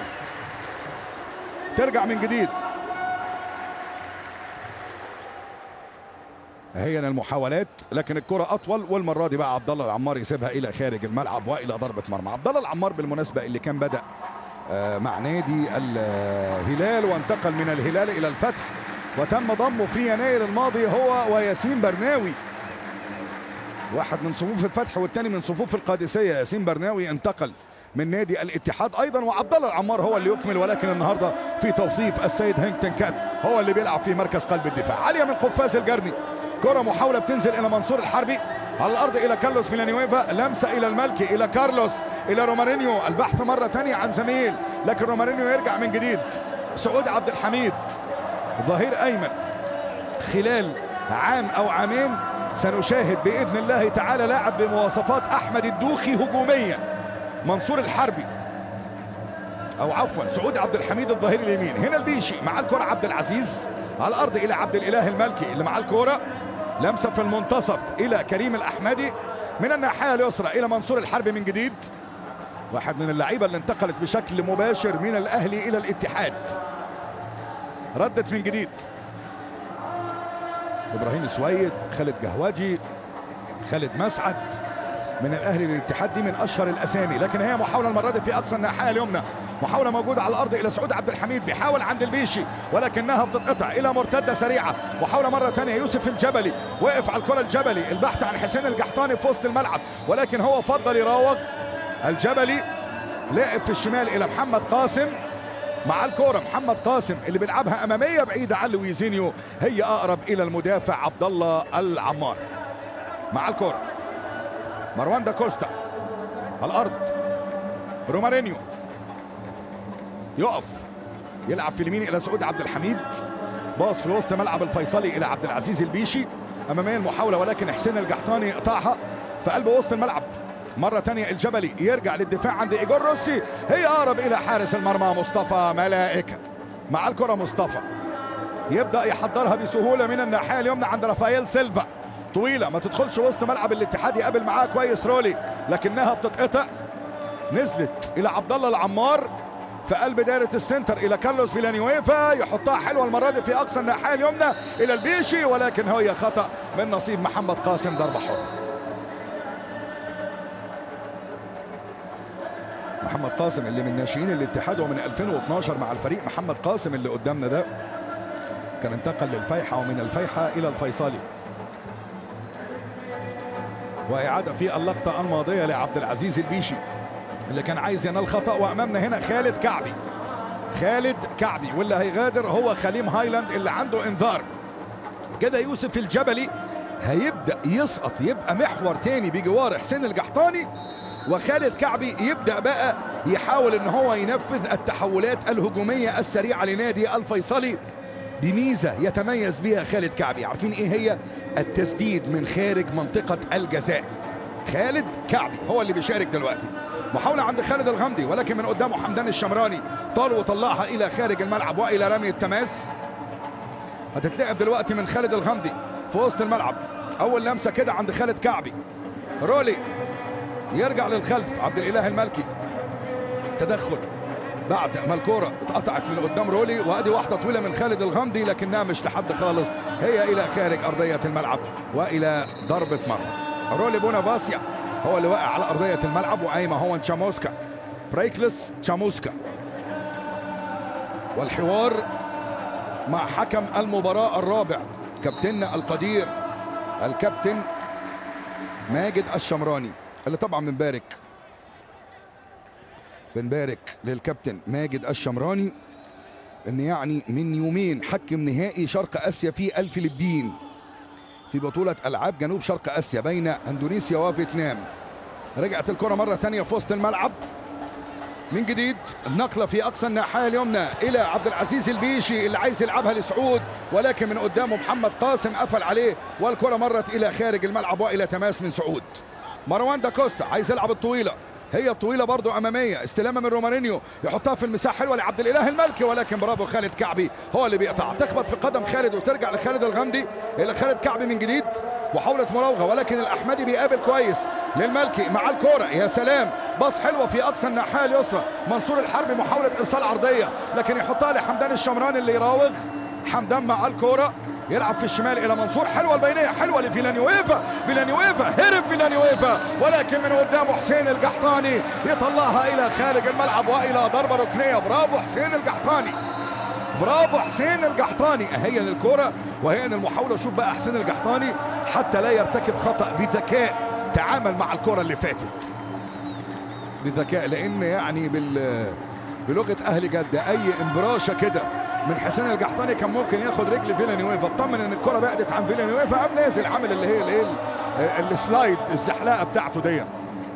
ترجع من جديد هي المحاولات لكن الكرة أطول والمرة دي بقى عبد الله العمار يسيبها إلى خارج الملعب وإلى ضربة مرمى عبد الله العمار بالمناسبة اللي كان بدأ آه، مع نادي الهلال وانتقل من الهلال إلى الفتح وتم ضمه في يناير الماضي هو وياسين برناوي واحد من صفوف الفتح والثاني من صفوف القادسية ياسين برناوي انتقل من نادي الاتحاد ايضا وعبد الله العمار هو اللي يكمل ولكن النهارده في توصيف السيد هينكتن كات هو اللي بيلعب في مركز قلب الدفاع عاليه من قفاز الجرني كره محاوله بتنزل الى منصور الحربي على الارض الى كارلوس فيلانيويفا لمسه الى الملكي الى كارلوس الى رومارينيو البحث مره ثانيه عن زميل لكن رومارينيو يرجع من جديد سعود عبد الحميد ظهير ايمن خلال عام او عامين سنشاهد باذن الله تعالى لاعب بمواصفات احمد الدوخي هجوميا منصور الحربي او عفوا سعود عبد الحميد الظهير اليمين هنا البيشي مع الكره عبد العزيز على الارض الى عبد الاله الملكي اللي مع الكره لمسه في المنتصف الى كريم الاحمدي من الناحيه اليسرى الى منصور الحربي من جديد واحد من اللعيبه اللي انتقلت بشكل مباشر من الاهلي الى الاتحاد ردت من جديد ابراهيم سويد خالد جهواجي خالد مسعد من الاهلي للاتحاد دي من اشهر الاسامي لكن هي محاوله المره دي في اقصى الناحيه اليمنى محاوله موجوده على الارض الى سعود عبد الحميد بيحاول عند البيشي ولكنها بتتقطع الى مرتده سريعه محاوله مره ثانيه يوسف الجبلي واقف على الكره الجبلي البحث عن حسين القحطاني في وسط الملعب ولكن هو فضل يراوغ الجبلي لعب في الشمال الى محمد قاسم مع الكوره محمد قاسم اللي بيلعبها اماميه بعيده عن لويزينيو هي اقرب الى المدافع عبد الله العمار مع الكوره مروان داكوستا على الارض رومارينيو يقف يلعب في اليمين الى سعود عبد الحميد باص في وسط ملعب الفيصلي الى عبد العزيز البيشي اماميه المحاوله ولكن حسين القحطاني قطعها في قلب وسط الملعب مرة تانية الجبلي يرجع للدفاع عند إيجور روسي هي أقرب إلى حارس المرمى مصطفى ملائكة مع الكرة مصطفى يبدأ يحضرها بسهولة من الناحية اليمنى عند رافائيل سيلفا طويلة ما تدخلش وسط ملعب الاتحاد يقابل معاه كويس رولي لكنها بتتقطع نزلت إلى عبد الله العمار في قلب دائرة السنتر إلى كارلوس فيلانيويفا يحطها حلوة المرة دي في أقصى الناحية اليمنى إلى البيشي ولكن هي خطأ من نصيب محمد قاسم ضربة حرة محمد قاسم اللي من ناشئين الاتحاد ومن 2012 مع الفريق محمد قاسم اللي قدامنا ده كان انتقل للفيحة ومن الفيحة إلى الفيصلي وإعادة في اللقطة الماضية لعبد العزيز البيشي اللي كان عايز ينال خطأ وأمامنا هنا خالد كعبي خالد كعبي واللي هيغادر هو خليم هايلاند اللي عنده انذار كده يوسف الجبلي هيبدأ يسقط يبقى محور تاني بجوار حسين القحطاني وخالد كعبي يبدا بقى يحاول ان هو ينفذ التحولات الهجوميه السريعه لنادي الفيصلي بميزه يتميز بها خالد كعبي عارفين ايه هي التسديد من خارج منطقه الجزاء خالد كعبي هو اللي بيشارك دلوقتي محاولة عند خالد الغمدي ولكن من قدامه حمدان الشمراني طال وطلعها إلى خارج الملعب وإلى رمي التماس هتتلعب دلوقتي من خالد الغمدي في وسط الملعب أول لمسة كده عند خالد كعبي رولي يرجع للخلف عبد الاله المالكي تدخل بعد ما الكوره اتقطعت من قدام رولي وادي واحده طويله من خالد الغمدي لكنها مش لحد خالص هي الى خارج ارضيه الملعب والى ضربه مرمى رولي بونافاسيا هو اللي واقع على ارضيه الملعب وقايمه هو تشاموسكا بريكلس تشاموسكا والحوار مع حكم المباراه الرابع كابتننا القدير الكابتن ماجد الشمراني اللي طبعا بنبارك بنبارك للكابتن ماجد الشمراني ان يعني من يومين حكم نهائي شرق اسيا في الفلبين في بطولة العاب جنوب شرق اسيا بين اندونيسيا وفيتنام رجعت الكرة مرة تانية في وسط الملعب من جديد النقلة في أقصى الناحية اليمنى إلى عبد العزيز البيشي اللي عايز يلعبها لسعود ولكن من قدامه محمد قاسم قفل عليه والكرة مرت إلى خارج الملعب وإلى تماس من سعود مروان داكوستا عايز يلعب الطويله هي الطويله برضو اماميه استلامه من رومارينيو يحطها في المساحه حلوه لعبد الاله الملكي ولكن برافو خالد كعبي هو اللي بيقطع تخبط في قدم خالد وترجع لخالد الغمدي الى خالد كعبي من جديد محاوله مراوغه ولكن الاحمدي بيقابل كويس للملكي مع الكوره يا سلام باص حلوه في اقصى الناحيه اليسرى منصور الحربي محاوله ارسال عرضيه لكن يحطها لحمدان الشمراني اللي يراوغ حمدان مع الكوره يلعب في الشمال الى منصور حلوه البينيه حلوه لفيلانيويفا فيلانيويفا هرب فيلانيويفا ولكن من قدامه حسين القحطاني يطلعها الى خارج الملعب والى ضربه ركنيه برافو حسين القحطاني برافو حسين القحطاني هي الكرة وهي المحاولة شوف بقى حسين القحطاني حتى لا يرتكب خطأ بذكاء تعامل مع الكرة اللي فاتت بذكاء لأن يعني بال بلغة أهل جدة أي امبراشة كده من حسين القحطاني كان ممكن ياخد رجل فيلانيويفا اطمن ان الكرة بعدت عن فيلانيويفا قام نازل عامل اللي هي الايه السلايد الزحلقة بتاعته دي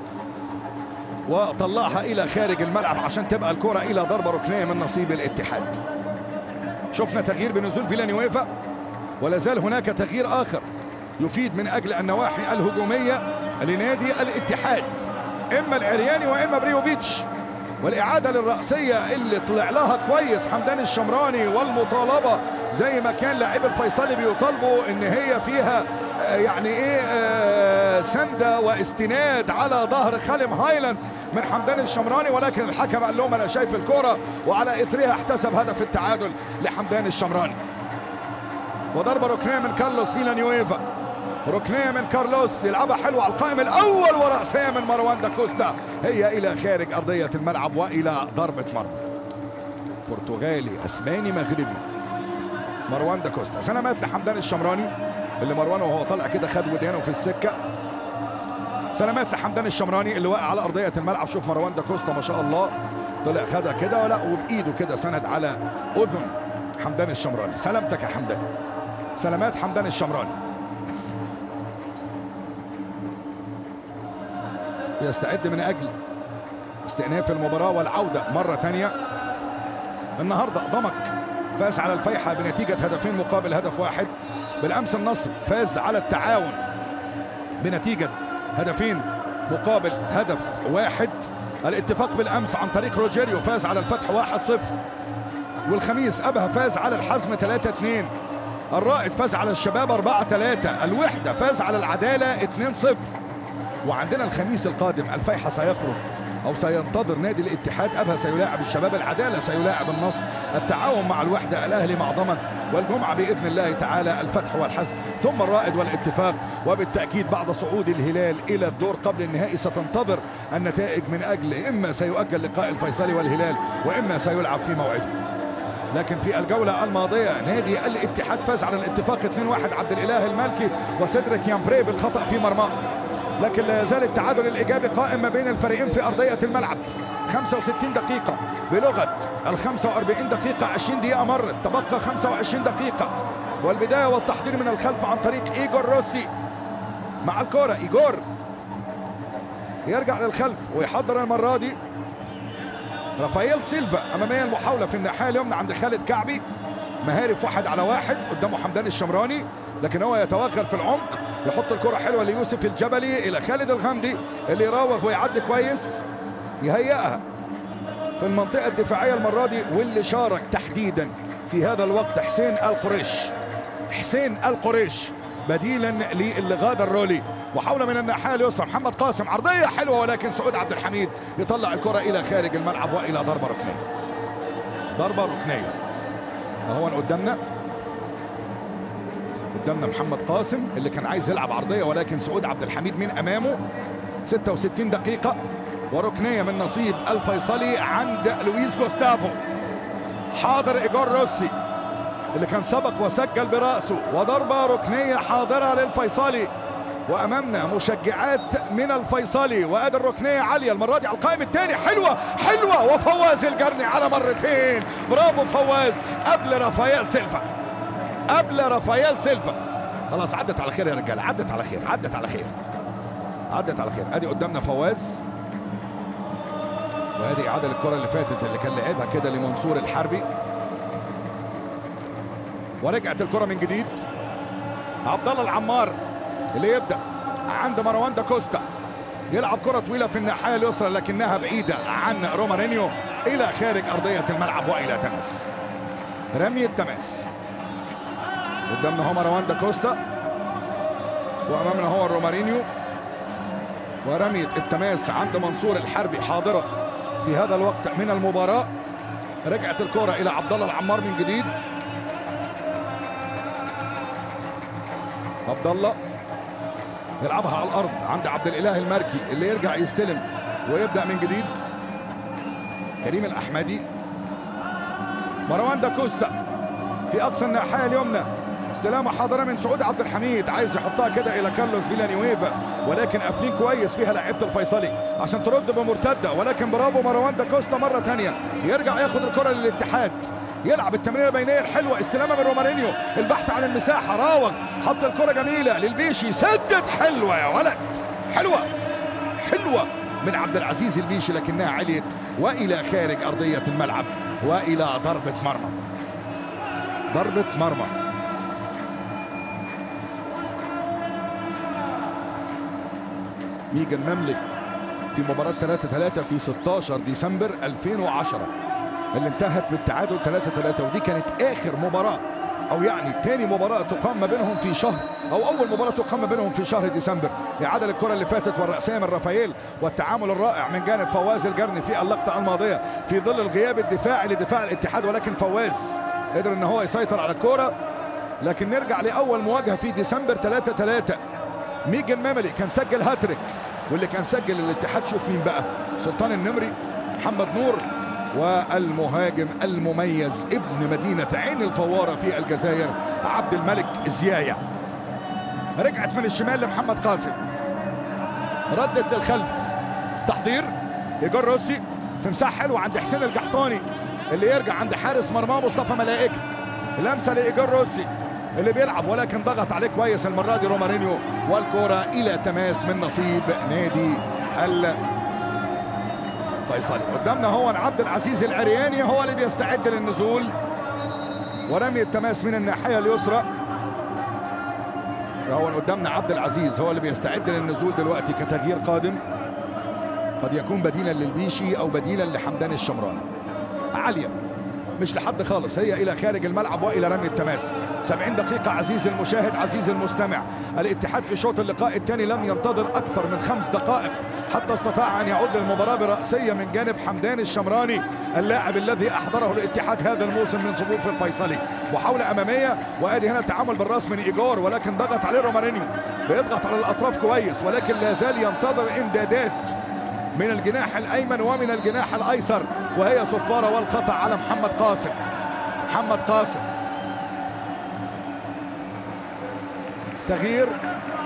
وطلعها الى خارج الملعب عشان تبقى الكرة الى ضربة ركنية من نصيب الاتحاد شفنا تغيير بنزول فيلانيويفا ولا زال هناك تغيير اخر يفيد من اجل النواحي الهجوميه لنادي الاتحاد اما العرياني واما بريوفيتش والاعاده للراسيه اللي طلع لها كويس حمدان الشمراني والمطالبه زي ما كان لاعب الفيصلي بيطالبوا ان هي فيها يعني ايه سنده واستناد على ظهر خالم هايلاند من حمدان الشمراني ولكن الحكم قال لهم انا شايف الكره وعلى اثرها احتسب هدف التعادل لحمدان الشمراني وضربه ركنيه من كارلوس فيلانيويفا ركنيه من كارلوس يلعبها حلوه على القائم الاول وراسيه من مروان داكوستا هي الى خارج ارضيه الملعب والى ضربه مرمى برتغالي اسباني مغربي مروان داكوستا سلامات لحمدان الشمراني اللي مروان وهو طالع كده خد ودانه في السكه سلامات لحمدان الشمراني اللي واقع على ارضيه الملعب شوف مروان داكوستا ما شاء الله طلع خدها كده ولا وبايده كده سند على اذن حمدان الشمراني سلامتك يا حمدان سلامات حمدان الشمراني يستعد من اجل استئناف المباراه والعوده مره ثانيه النهارده ضمك فاز على الفيحة بنتيجة هدفين مقابل هدف واحد بالأمس النصر فاز على التعاون بنتيجة هدفين مقابل هدف واحد الاتفاق بالأمس عن طريق روجيريو فاز على الفتح واحد صفر والخميس أبها فاز على الحزم 3 2 الرائد فاز على الشباب 4 3 الوحدة فاز على العدالة 2 0 وعندنا الخميس القادم الفيحة سيخرج او سينتظر نادي الاتحاد ابها سيلاعب الشباب العداله سيلاعب النصر التعاون مع الوحده الاهلي مع ضمن والجمعه باذن الله تعالى الفتح والحزم ثم الرائد والاتفاق وبالتاكيد بعد صعود الهلال الى الدور قبل النهائي ستنتظر النتائج من اجل اما سيؤجل لقاء الفيصلي والهلال واما سيلعب في موعده لكن في الجولة الماضية نادي الاتحاد فاز على الاتفاق 2-1 عبد الإله المالكي وسيدريك يامبري بالخطأ في مرماه لكن لا يزال التعادل الايجابي قائم ما بين الفريقين في ارضيه الملعب 65 دقيقه بلغه ال 45 دقيقه 20 دقيقه مرت تبقى 25 دقيقه والبدايه والتحضير من الخلف عن طريق ايجور روسي مع الكره ايجور يرجع للخلف ويحضر المره دي رافائيل سيلفا اماميه المحاوله في الناحيه اليمنى عند خالد كعبي مهارف واحد على واحد قدامه حمدان الشمراني لكن هو يتوغل في العمق يحط الكرة حلوة ليوسف الجبلي إلى خالد الغامدي اللي يراوغ ويعدي كويس يهيئها في المنطقة الدفاعية المرة دي واللي شارك تحديدا في هذا الوقت حسين القريش حسين القريش بديلا للي غادر رولي محاولة من الناحية اليسرى محمد قاسم عرضية حلوة ولكن سعود عبد الحميد يطلع الكرة إلى خارج الملعب وإلى ضربة ركنية ضربة ركنية اهو قدامنا قدامنا محمد قاسم اللي كان عايز يلعب عرضيه ولكن سعود عبد الحميد من امامه 66 دقيقه وركنيه من نصيب الفيصلي عند لويس جوستافو حاضر ايجور روسي اللي كان سبق وسجل براسه وضربه ركنيه حاضره للفيصلي وامامنا مشجعات من الفيصلي وادي الركنيه عاليه المره دي على القائم الثاني حلوه حلوه وفواز الجرني على مرتين برافو فواز قبل رافائيل سيلفا قبل رافائيل سيلفا خلاص عدت على خير يا رجاله عدت على خير عدت على خير عدت على خير ادي قدامنا فواز وادي اعاده الكره اللي فاتت اللي كان لعبها كده لمنصور الحربي ورجعت الكره من جديد عبد الله العمار اللي يبدا عند مروان داكوستا يلعب كره طويله في الناحيه اليسرى لكنها بعيده عن رومارينيو الى خارج ارضيه الملعب والى تماس رميه تماس قدامنا هو مروان داكوستا وامامنا هو رومارينيو ورميه التماس عند منصور الحربي حاضره في هذا الوقت من المباراه رجعت الكره الى عبد الله العمار من جديد عبد الله يلعبها على الارض عند عبد الاله الماركي اللي يرجع يستلم ويبدا من جديد كريم الاحمدي مروان داكوستا في اقصى الناحيه اليمنى استلامه حاضره من سعود عبد الحميد عايز يحطها كده الى كارلوس فيلانيويفا ولكن قافلين كويس فيها لعيبه الفيصلي عشان ترد بمرتده ولكن برافو مروان داكوستا مره ثانيه يرجع ياخد الكره للاتحاد يلعب التمريره البينيه الحلوه استلامه من رومارينيو البحث عن المساحه راوغ حط الكره جميله للبيشي سدد حلوه يا ولد حلوه حلوه من عبد العزيز البيشي لكنها عليت والى خارج ارضيه الملعب والى ضربه مرمى ضربه مرمى ميجان مملي في مباراة 3 3 في 16 ديسمبر 2010 اللي انتهت بالتعادل 3 3 ودي كانت آخر مباراة أو يعني تاني مباراة تقام ما بينهم في شهر أو أول مباراة تقام ما بينهم في شهر ديسمبر إعادة الكرة اللي فاتت والرأسية من رافائيل والتعامل الرائع من جانب فواز الجرني في اللقطة الماضية في ظل الغياب الدفاعي لدفاع الاتحاد ولكن فواز قدر ان هو يسيطر على الكرة لكن نرجع لأول مواجهة في ديسمبر 3 3 ميجن ميملي كان سجل هاتريك واللي كان سجل الاتحاد شوف مين بقى سلطان النمري محمد نور والمهاجم المميز ابن مدينة عين الفوارة في الجزائر عبد الملك زيايا رجعت من الشمال لمحمد قاسم ردت للخلف تحضير ايجار روسي في مساحة حلوة عند حسين القحطاني اللي يرجع عند حارس مرماه مصطفى ملائكة لمسة لايجار روسي اللي بيلعب ولكن ضغط عليه كويس المره دي رومارينيو والكره الى تماس من نصيب نادي الفيصلي قدامنا هو عبد العزيز العرياني هو اللي بيستعد للنزول ورمي التماس من الناحيه اليسرى هو قدامنا عبد العزيز هو اللي بيستعد للنزول دلوقتي كتغيير قادم قد يكون بديلا للبيشي او بديلا لحمدان الشمراني عاليه مش لحد خالص هي الى خارج الملعب والى رمي التماس 70 دقيقة عزيز المشاهد عزيز المستمع الاتحاد في شوط اللقاء الثاني لم ينتظر اكثر من خمس دقائق حتى استطاع ان يعود للمباراة برأسية من جانب حمدان الشمراني اللاعب الذي احضره الاتحاد هذا الموسم من صفوف الفيصلي محاولة امامية وادي هنا تعامل بالراس من ايجور ولكن ضغط عليه رومارينيو بيضغط على الاطراف كويس ولكن لا زال ينتظر امدادات من الجناح الايمن ومن الجناح الايسر وهي صفاره والخطا على محمد قاسم محمد قاسم تغيير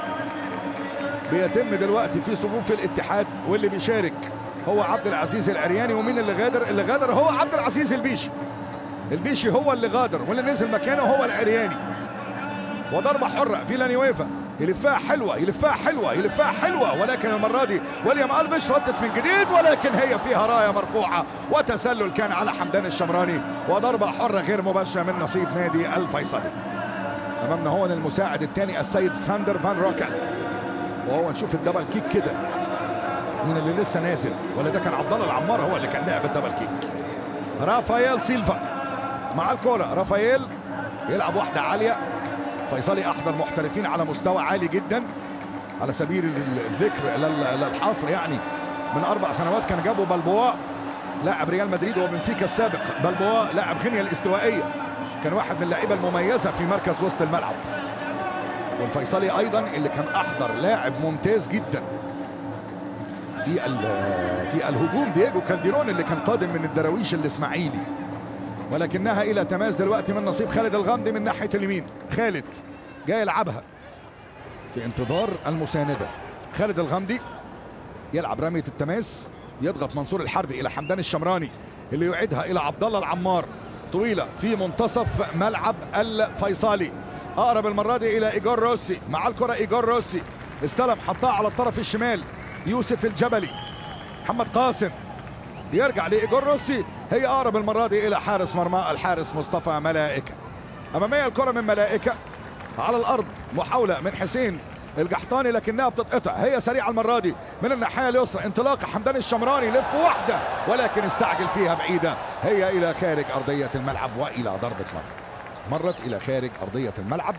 بيتم دلوقتي في صفوف الاتحاد واللي بيشارك هو عبد العزيز العرياني ومين اللي غادر اللي غادر هو عبد العزيز البيشي البيشي هو اللي غادر واللي نزل مكانه هو العرياني وضربه حره في لانيويفا يلفها حلوة يلفها حلوة يلفها حلوة ولكن المرة دي ويليام ألفيش ردت من جديد ولكن هي فيها راية مرفوعة وتسلل كان على حمدان الشمراني وضربة حرة غير مباشرة من نصيب نادي الفيصلي أمامنا هو المساعد الثاني السيد ساندر فان روكل وهو نشوف الدبل كيك كده من اللي لسه نازل ولا ده كان عبد الله العمار هو اللي كان لاعب الدبل كيك رافائيل سيلفا مع الكرة رافائيل يلعب واحدة عالية فيصلي احضر محترفين على مستوى عالي جدا على سبيل الذكر للحصر يعني من اربع سنوات كان جابوا بلبواء لاعب ريال مدريد وبنفيكا السابق بلبواء لاعب غينيا الاستوائيه كان واحد من اللعيبه المميزه في مركز وسط الملعب والفيصلي ايضا اللي كان احضر لاعب ممتاز جدا في في الهجوم دييجو كالديرون اللي كان قادم من الدراويش الاسماعيلي ولكنها الى تماس دلوقتي من نصيب خالد الغامدي من ناحيه اليمين خالد جاي يلعبها في انتظار المسانده خالد الغامدي يلعب رميه التماس يضغط منصور الحربي الى حمدان الشمراني اللي يعيدها الى عبد الله العمار طويله في منتصف ملعب الفيصلي اقرب المره دي الى ايجار روسي مع الكره ايجار روسي استلم حطها على الطرف الشمال يوسف الجبلي محمد قاسم يرجع لايجور روسي هي اقرب المره دي الى حارس مرمى الحارس مصطفى ملائكه اماميه الكره من ملائكه على الارض محاوله من حسين القحطاني لكنها بتتقطع هي سريعه المره دي من الناحيه اليسرى انطلاق حمدان الشمراني لف واحده ولكن استعجل فيها بعيده هي الى خارج ارضيه الملعب والى ضربه مرمى مرت الى خارج ارضيه الملعب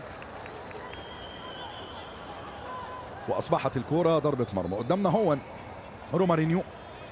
واصبحت الكره ضربه مرمى قدامنا هو رومارينيو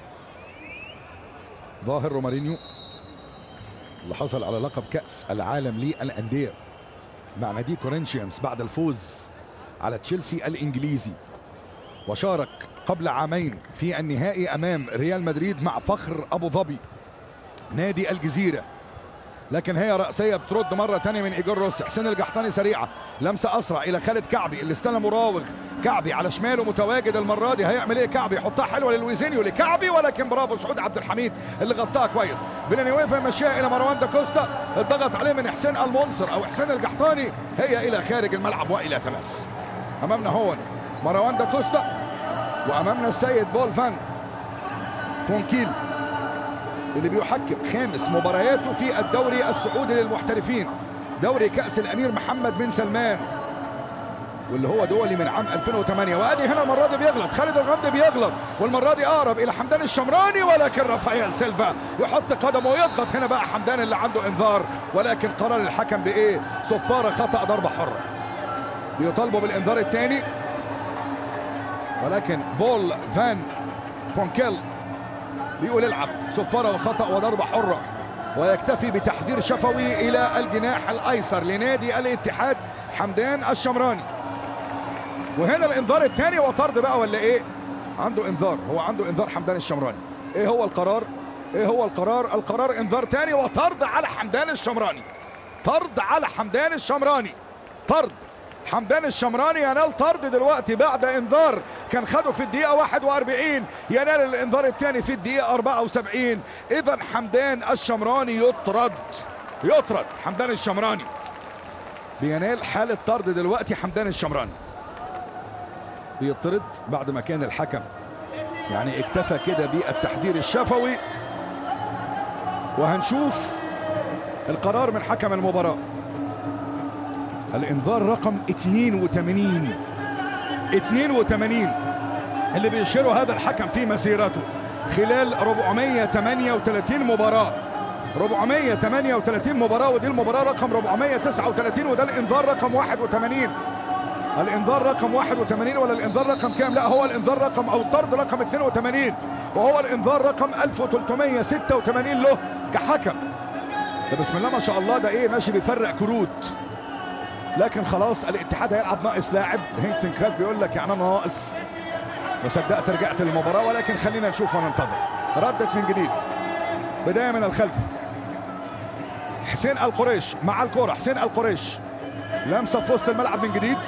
ظاهر رومارينيو اللي حصل على لقب كأس العالم للأندية مع نادي كورنشيانز بعد الفوز على تشيلسي الانجليزي وشارك قبل عامين في النهائي امام ريال مدريد مع فخر ابو ظبي نادي الجزيره لكن هي رأسية بترد مرة تانية من إيجور روسي حسين القحطاني سريعة لمسة أسرع إلى خالد كعبي اللي استلم مراوغ كعبي على شماله متواجد المرة دي هيعمل إيه كعبي يحطها حلوة للويزينيو لكعبي ولكن برافو سعود عبد الحميد اللي غطاها كويس فيلانيويفا يمشيها إلى مروان داكوستا الضغط عليه من حسين المنصر أو حسين القحطاني هي إلى خارج الملعب وإلى تمس أمامنا هون مروان داكوستا وأمامنا السيد بول فان تونكيل اللي بيحكم خامس مبارياته في الدوري السعودي للمحترفين دوري كأس الأمير محمد بن سلمان واللي هو دولي من عام 2008 وادي هنا المره دي بيغلط خالد الغمدي بيغلط والمره دي اقرب الى حمدان الشمراني ولكن رافائيل سيلفا يحط قدمه ويضغط هنا بقى حمدان اللي عنده انذار ولكن قرار الحكم بايه صفاره خطا ضربه حره بيطالبوا بالانذار الثاني ولكن بول فان بونكيل بيقول العب صفاره وخطا وضربه حره ويكتفي بتحذير شفوي الى الجناح الايسر لنادي الاتحاد حمدان الشمراني وهنا الانذار الثاني وطرد بقى ولا ايه عنده انذار هو عنده انذار حمدان الشمراني ايه هو القرار ايه هو القرار القرار انذار ثاني وطرد على حمدان الشمراني طرد على حمدان الشمراني طرد حمدان الشمراني ينال طرد دلوقتي بعد انذار كان خده في الدقيقة 41 ينال الانذار الثاني في الدقيقة 74 اذا حمدان الشمراني يطرد يطرد حمدان الشمراني بينال حالة طرد دلوقتي حمدان الشمراني بيطرد بعد ما كان الحكم يعني اكتفى كده بالتحذير الشفوي وهنشوف القرار من حكم المباراه الانذار رقم 82 82 اللي بيشيره هذا الحكم في مسيرته خلال 438 مباراة 438 مباراة ودي المباراة رقم 439 وده الانذار رقم 81 الانذار رقم 81 ولا الانذار رقم كام لا هو الانذار رقم او الطرد رقم 82 وهو الانذار رقم 1386 له كحكم ده بسم الله ما شاء الله ده ايه ماشي بيفرق كروت لكن خلاص الاتحاد هيلعب ناقص لاعب هينكتن كات بيقول لك يعني انا ناقص ما صدقت رجعت للمباراه ولكن خلينا نشوف وننتظر ردت من جديد بدايه من الخلف حسين القريش مع الكره حسين القريش لمسه في وسط الملعب من جديد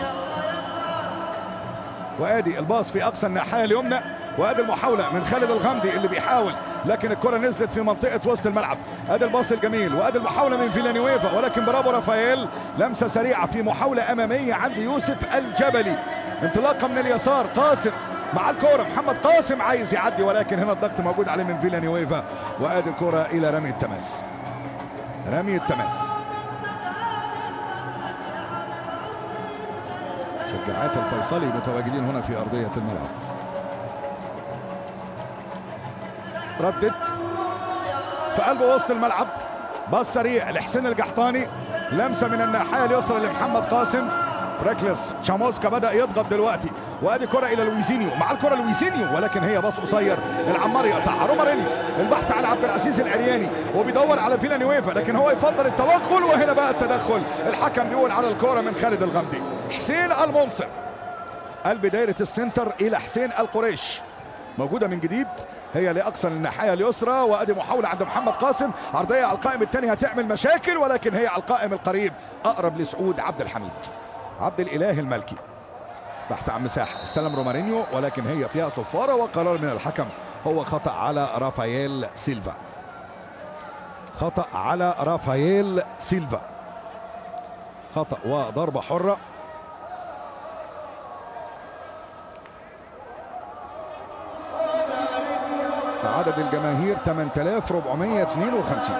وادي الباص في اقصى الناحيه اليمنى وادي المحاوله من خالد الغامدي اللي بيحاول لكن الكره نزلت في منطقه وسط الملعب ادي الباص الجميل وادي المحاوله من فيلانيويفا ولكن برافو رافائيل لمسه سريعه في محاوله اماميه عند يوسف الجبلي انطلاقه من اليسار قاسم مع الكرة محمد قاسم عايز يعدي ولكن هنا الضغط موجود عليه من فيلانيويفا وادي الكرة الى رمي التماس رمي التماس شجاعات الفيصلي متواجدين هنا في ارضية الملعب ردت في قلب وسط الملعب باص سريع لحسين القحطاني لمسه من الناحيه اليسرى لمحمد قاسم بريكلس تشاموسكا بدا يضغط دلوقتي وادي كره الى لويزينيو مع الكره لويزينيو ولكن هي باص قصير العمار يقطعها رومارينيو البحث عن عبد العزيز العرياني وبيدور على فيلانيويفا لكن هو يفضل التوغل وهنا بقى التدخل الحكم بيقول على الكره من خالد الغمدي حسين المنصر قلب دايره السنتر الى حسين القريش موجوده من جديد هي لاقصى الناحيه اليسرى وادي محاوله عند محمد قاسم عرضيه على القائم الثاني هتعمل مشاكل ولكن هي على القائم القريب اقرب لسعود عبد الحميد عبد الاله المالكي بحث عن مساحه استلم رومارينيو ولكن هي فيها صفاره وقرار من الحكم هو خطا على رافائيل سيلفا خطا على رافائيل سيلفا خطا وضربه حره عدد الجماهير 8452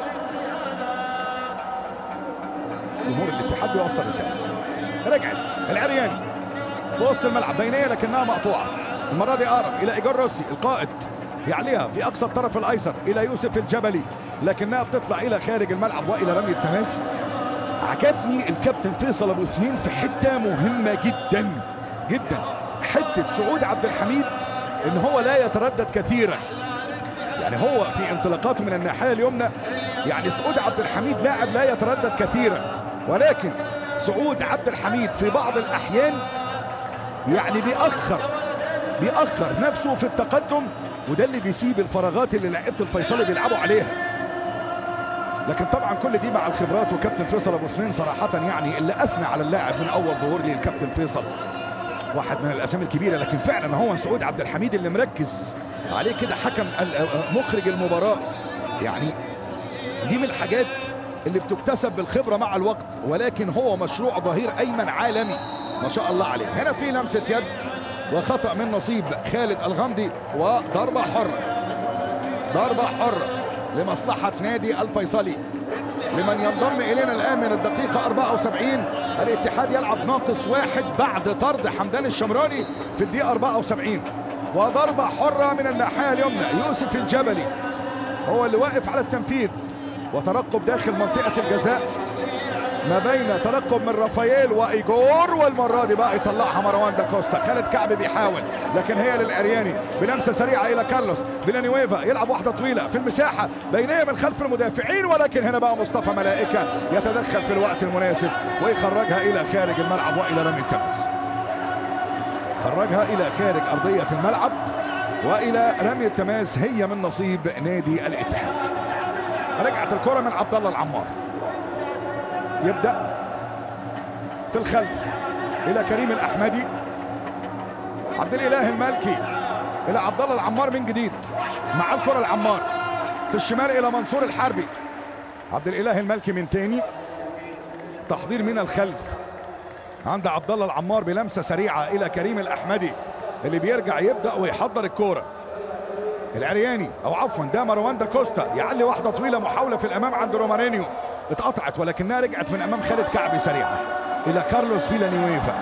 جمهور الاتحاد بيوصل رساله رجعت العرياني في وسط الملعب بينيه لكنها مقطوعه المره دي اقرب الى ايجار روسي القائد يعليها في اقصى الطرف الايسر الى يوسف الجبلي لكنها بتطلع الى خارج الملعب والى رمي التماس عجبني الكابتن فيصل ابو اثنين في حته مهمه جدا جدا حته سعود عبد الحميد ان هو لا يتردد كثيرا يعني هو في انطلاقاته من الناحيه اليمنى يعني سعود عبد الحميد لاعب لا يتردد كثيرا ولكن سعود عبد الحميد في بعض الاحيان يعني بيأخر بيأخر نفسه في التقدم وده اللي بيسيب الفراغات اللي لعيبه الفيصلي بيلعبوا عليها لكن طبعا كل دي مع الخبرات وكابتن فيصل ابو سنين صراحه يعني اللي اثنى على اللاعب من اول ظهور لي الكابتن فيصل واحد من الاسامي الكبيره لكن فعلا هو سعود عبد الحميد اللي مركز عليه كده حكم مخرج المباراه يعني دي من الحاجات اللي بتكتسب بالخبره مع الوقت ولكن هو مشروع ظهير ايمن عالمي ما شاء الله عليه هنا في لمسه يد وخطا من نصيب خالد الغمدي وضربه حره ضربه حره لمصلحه نادي الفيصلي لمن ينضم الينا الان من الدقيقه 74 الاتحاد يلعب ناقص واحد بعد طرد حمدان الشمراني في الدقيقه 74 وضربه حره من الناحيه اليمنى يوسف الجبلي هو اللي واقف على التنفيذ وترقب داخل منطقه الجزاء ما بين ترقب من رافائيل وايجور والمره دي بقى يطلعها مروان داكوستا خالد كعبي بيحاول لكن هي للارياني بلمسه سريعه الى كارلوس فيلانيويفا يلعب واحده طويله في المساحه بينيه من خلف المدافعين ولكن هنا بقى مصطفى ملائكه يتدخل في الوقت المناسب ويخرجها الى خارج الملعب والى رمي التمس خرجها الى خارج ارضيه الملعب والى رمي التماس هي من نصيب نادي الاتحاد رجعت الكره من عبد الله العمار يبدا في الخلف الى كريم الاحمدي عبد الاله المالكي الى عبد الله العمار من جديد مع الكره العمار في الشمال الى منصور الحربي عبد الاله المالكي من تاني تحضير من الخلف عند عبد الله العمار بلمسه سريعه الى كريم الاحمدي اللي بيرجع يبدا ويحضر الكوره العرياني او عفوا ده مروان دا كوستا يعلي واحده طويله محاوله في الامام عند رومانينيو اتقطعت ولكنها رجعت من امام خالد كعبي سريعا الى كارلوس فيلانيويفا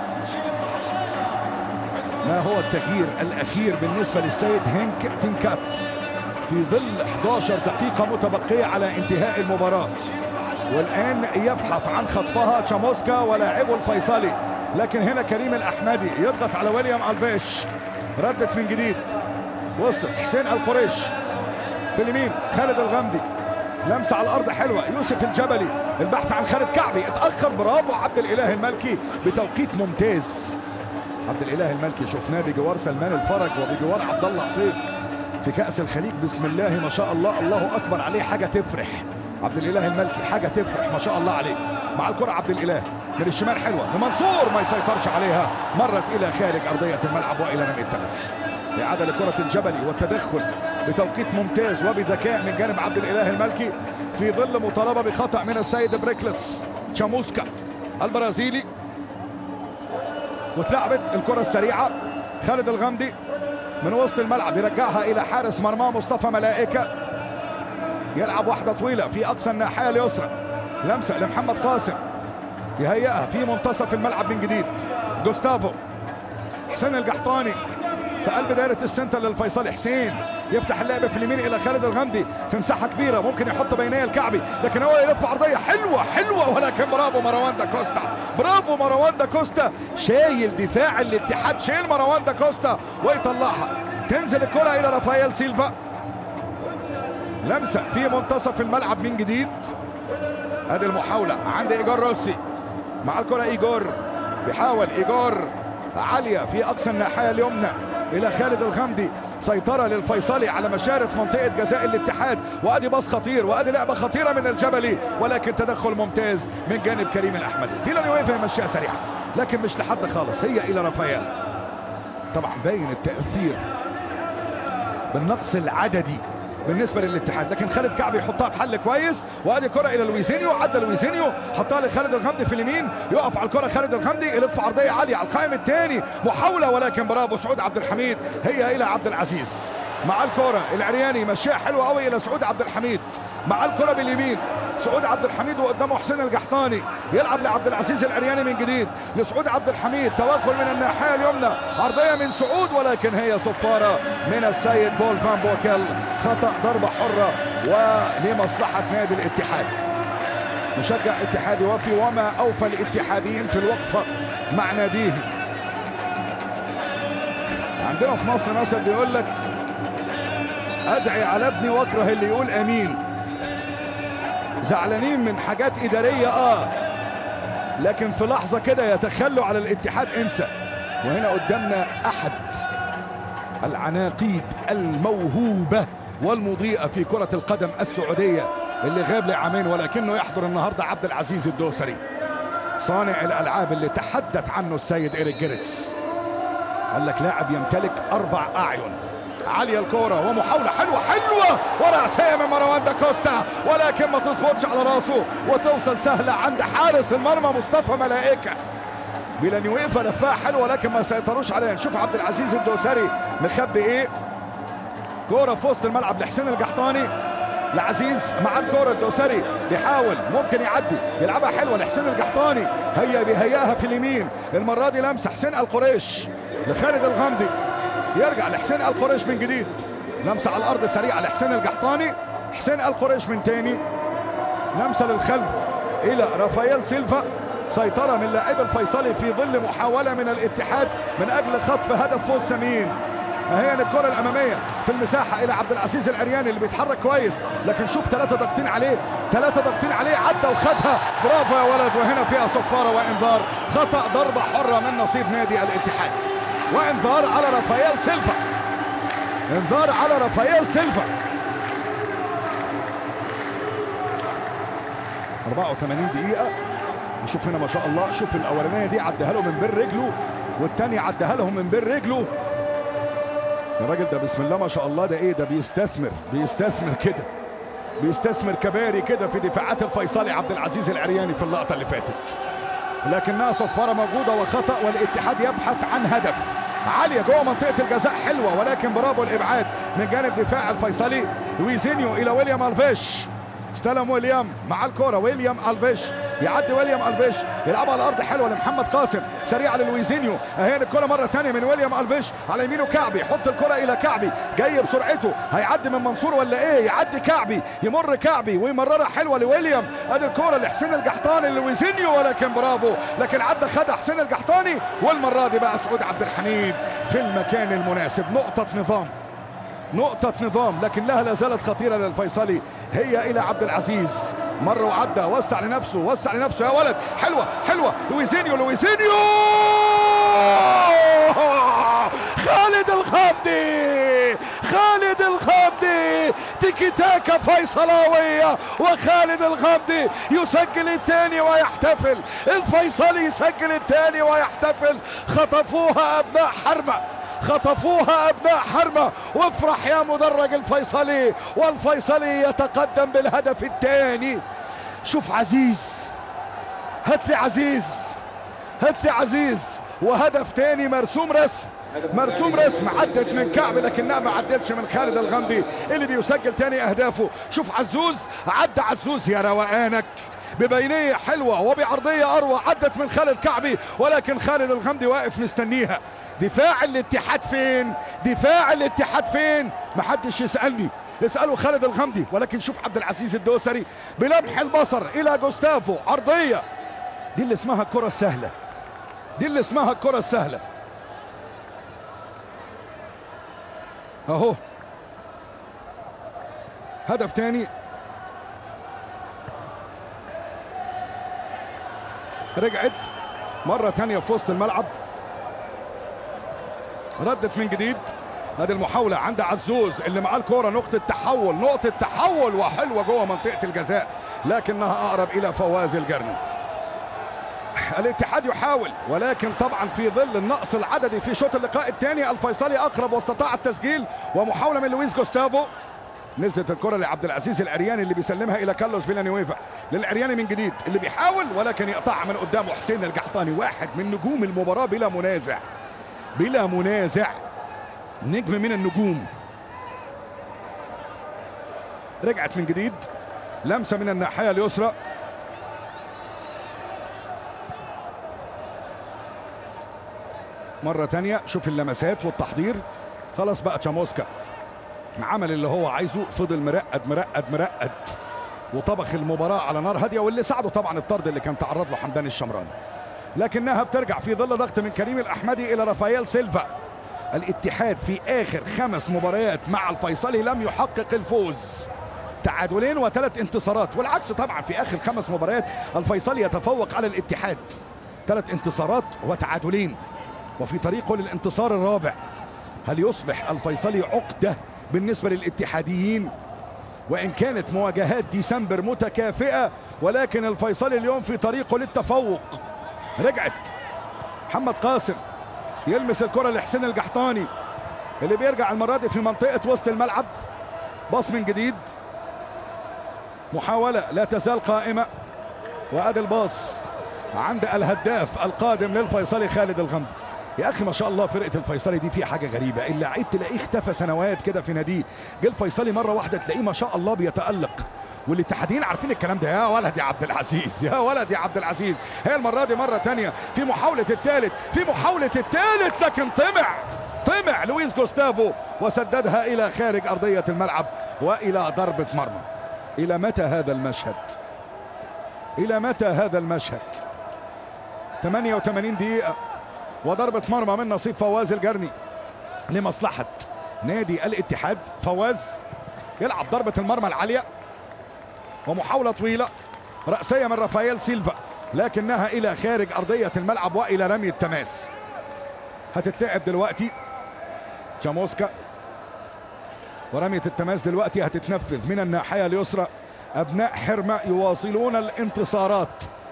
ما هو التغيير الاخير بالنسبه للسيد هنك تنكات في ظل 11 دقيقه متبقيه على انتهاء المباراه والان يبحث عن خطفها تشاموسكا ولاعبه الفيصلي لكن هنا كريم الاحمدي يضغط على ويليام الفيش ردت من جديد وصلت حسين القريش في اليمين خالد الغمدي لمسه على الارض حلوه يوسف الجبلي البحث عن خالد كعبي اتاخر برافو عبد الاله المالكي بتوقيت ممتاز عبد الاله المالكي شفناه بجوار سلمان الفرج وبجوار عبد الله عطيب في كاس الخليج بسم الله ما شاء الله الله اكبر عليه حاجه تفرح عبد الاله المالكي حاجه تفرح ما شاء الله عليه مع الكره عبد الاله من الشمال حلوه لمنصور ما يسيطرش عليها مرت الى خارج ارضيه الملعب والى رمي التمس إعادة لكرة الجبلي والتدخل بتوقيت ممتاز وبذكاء من جانب عبد الإله المالكي في ظل مطالبة بخطأ من السيد بريكلتس تشاموسكا البرازيلي واتلعبت الكرة السريعة خالد الغمدي من وسط الملعب يرجعها إلى حارس مرمى مصطفى ملائكة يلعب واحدة طويلة في أقصى الناحية اليسرى لمسة لمحمد قاسم يهيئها في منتصف الملعب من جديد جوستافو حسين القحطاني في قلب دائرة السنتر للفيصلي حسين يفتح اللعبة في اليمين إلى خالد الغندي في مساحة كبيرة ممكن يحط بينيه الكعبي لكن هو يلف عرضية حلوة حلوة ولكن برافو مروان دا كوستا برافو مروان دا كوستا شايل دفاع الاتحاد شايل مروان دا كوستا ويطلعها تنزل الكرة إلى رافائيل سيلفا لمسة في منتصف الملعب من جديد ادي المحاولة عند ايجور روسي مع الكرة ايجور بيحاول ايجور عالية في اقصى الناحية اليمنى الى خالد الغمدي سيطرة للفيصلي على مشارف منطقة جزاء الاتحاد وادي باص خطير وادي لعبة خطيرة من الجبلي ولكن تدخل ممتاز من جانب كريم الاحمدي فيلانيويفا يمشيها سريعة لكن مش لحد خالص هي الى رافائيل طبعا باين التأثير بالنقص العددي بالنسبه للاتحاد لكن خالد كعبي يحطها بحل كويس وادي كره الى لويزينيو عدى لويزينيو حطها لخالد الغمدي في اليمين يقف على الكره خالد الغمدي يلف عرضيه عاليه على القائم الثاني محاوله ولكن برافو سعود عبد الحميد هي الى عبد العزيز مع الكره العرياني مشيها حلوه قوي الى سعود عبد الحميد مع الكره باليمين سعود عبد الحميد وقدامه حسين القحطاني يلعب لعبد العزيز العرياني من جديد لسعود عبد الحميد توكل من الناحيه اليمنى عرضيه من سعود ولكن هي صفاره من السيد بول فان بوكل خطا ضربه حره ولمصلحه نادي الاتحاد مشجع اتحادي وفي وما اوفى الاتحاديين في الوقفه مع ناديه عندنا في مصر مثل بيقول لك ادعي على ابني واكره اللي يقول امين زعلانين من حاجات اداريه اه لكن في لحظه كده يتخلوا على الاتحاد انسى وهنا قدامنا احد العناقيد الموهوبه والمضيئه في كره القدم السعوديه اللي غاب لعامين ولكنه يحضر النهارده عبد العزيز الدوسري صانع الالعاب اللي تحدث عنه السيد ايريك جيرتس قال لك لاعب يمتلك اربع اعين عاليه الكوره ومحاوله حلوه حلوه وراسيه من مروان داكوستا ولكن ما تظبطش على راسه وتوصل سهله عند حارس المرمى مصطفى ملائكه فيلانيويفا لفاها حلوه ولكن ما سيطروش عليها نشوف عبد العزيز الدوسري مخبي ايه كوره في وسط الملعب لحسين القحطاني لعزيز مع الكرة الدوسري بيحاول ممكن يعدي يلعبها حلوة لحسين القحطاني هيا بيهياها في اليمين المرة دي لمسة حسين القريش لخالد الغامدي يرجع لحسين القريش من جديد لمسة على الأرض سريعة لحسين القحطاني حسين القريش من تاني لمسة للخلف إلى رافائيل سيلفا سيطرة من لاعب الفيصلي في ظل محاولة من الاتحاد من أجل خطف هدف فوز ثمين اهي الكرة الأمامية في المساحة إلى عبد العزيز العرياني اللي بيتحرك كويس لكن شوف ثلاثة ضاغطين عليه ثلاثة ضاغطين عليه عدى وخدها برافو يا ولد وهنا فيها صفارة وإنذار خطأ ضربة حرة من نصيب نادي الاتحاد وإنذار على رافائيل سيلفا إنذار على رافائيل سيلفا 84 دقيقة نشوف هنا ما شاء الله شوف الأولانية دي عدها له من بين رجله والتانية عدها لهم من بين رجله الراجل ده بسم الله ما شاء الله ده ايه ده بيستثمر بيستثمر كده بيستثمر كباري كده في دفاعات الفيصلي عبد العزيز العرياني في اللقطه اللي فاتت لكنها صفاره موجوده وخطا والاتحاد يبحث عن هدف عالية جوه منطقة الجزاء حلوة ولكن برافو الإبعاد من جانب دفاع الفيصلي لويزينيو إلى ويليام ألفيش استلم ويليام مع الكرة ويليام ألفيش يعدي ويليام الفيش يلعبها على الارض حلوه لمحمد قاسم سريعه للويزينيو اهي الكره مره ثانيه من ويليام الفيش على يمينه كعبي يحط الكره الى كعبي جاي بسرعته هيعدي من منصور ولا ايه يعدي كعبي يمر كعبي ويمررها حلوه لويليام ادي الكره لحسين القحطاني لويزينيو ولكن برافو لكن عدى خدها حسين القحطاني والمره دي بقى سعود عبد الحميد في المكان المناسب نقطه نظام نقطة نظام لكن لها لا زالت خطيرة للفيصلي هي إلى عبد العزيز مر وعدى وسع لنفسه وسع لنفسه يا ولد حلوة حلوة لويزينيو لويزينيو خالد الغامدي خالد الغامدي تيكي تاكا فيصلاوية وخالد الغامدي يسجل الثاني ويحتفل الفيصلي يسجل الثاني ويحتفل خطفوها أبناء حرمة خطفوها ابناء حرمه وافرح يا مدرج الفيصلي والفيصلي يتقدم بالهدف الثاني شوف عزيز هات لي عزيز هات لي عزيز وهدف تاني مرسوم رسم مرسوم رسم عدت من كعب لكنها ما عدتش من خالد الغندي اللي بيسجل تاني اهدافه شوف عزوز عدى عزوز يا روقانك ببينية حلوة وبعرضية أروع عدت من خالد كعبي ولكن خالد الغمدي واقف مستنيها دفاع الاتحاد فين دفاع الاتحاد فين محدش يسألني اسألوا خالد الغمدي ولكن شوف عبد العزيز الدوسري بلمح البصر إلى جوستافو عرضية دي اللي اسمها الكرة السهلة دي اللي اسمها الكرة السهلة اهو هدف تاني رجعت مرة تانية في وسط الملعب ردت من جديد ادي المحاولة عند عزوز اللي معاه الكورة نقطة تحول نقطة تحول وحلوة جوه منطقة الجزاء لكنها أقرب إلى فواز الجرني الاتحاد يحاول ولكن طبعا في ظل النقص العددي في شوط اللقاء الثاني الفيصلي اقرب واستطاع التسجيل ومحاوله من لويس جوستافو نزلت الكره لعبد العزيز العرياني اللي بيسلمها الى كارلوس فيلانيويفا للعرياني من جديد اللي بيحاول ولكن يقطعها من قدامه حسين القحطاني واحد من نجوم المباراه بلا منازع بلا منازع نجم من النجوم رجعت من جديد لمسه من الناحيه اليسرى مرة تانية شوف اللمسات والتحضير خلاص بقى تشاموسكا عمل اللي هو عايزه فضل مرقد مرقد مرقد وطبخ المباراة على نار هادية واللي ساعده طبعا الطرد اللي كان تعرض له حمدان الشمراني لكنها بترجع في ظل ضغط من كريم الأحمدي إلى رافائيل سيلفا الاتحاد في آخر خمس مباريات مع الفيصلي لم يحقق الفوز تعادلين وثلاث انتصارات والعكس طبعا في آخر خمس مباريات الفيصلي يتفوق على الاتحاد ثلاث انتصارات وتعادلين وفي طريقه للانتصار الرابع هل يصبح الفيصلي عقدة بالنسبة للاتحاديين وإن كانت مواجهات ديسمبر متكافئة ولكن الفيصلي اليوم في طريقه للتفوق رجعت محمد قاسم يلمس الكرة لحسين القحطاني اللي بيرجع المرة دي في منطقة وسط الملعب باص من جديد محاولة لا تزال قائمة وادي الباص عند الهداف القادم للفيصلي خالد الغمدي يا اخي ما شاء الله فرقه الفيصلي دي في حاجه غريبه اللعيب تلاقيه اختفى سنوات كده في ناديه جه الفيصلي مره واحده تلاقيه ما شاء الله بيتالق والاتحادين عارفين الكلام ده يا ولد يا عبد العزيز يا ولد يا عبد العزيز هي المره دي مره تانية في محاوله الثالث في محاوله الثالث لكن طمع طمع لويس جوستافو وسددها الى خارج ارضيه الملعب والى ضربه مرمى الى متى هذا المشهد الى متى هذا المشهد 88 دقيقه وضربة مرمى من نصيب فواز الجرني لمصلحة نادي الاتحاد فواز يلعب ضربة المرمى العالية ومحاولة طويلة رأسية من رافائيل سيلفا لكنها إلى خارج أرضية الملعب وإلى رمي التماس هتتلعب دلوقتي شاموسكا ورمية التماس دلوقتي هتتنفذ من الناحية اليسرى أبناء حرمة يواصلون الانتصارات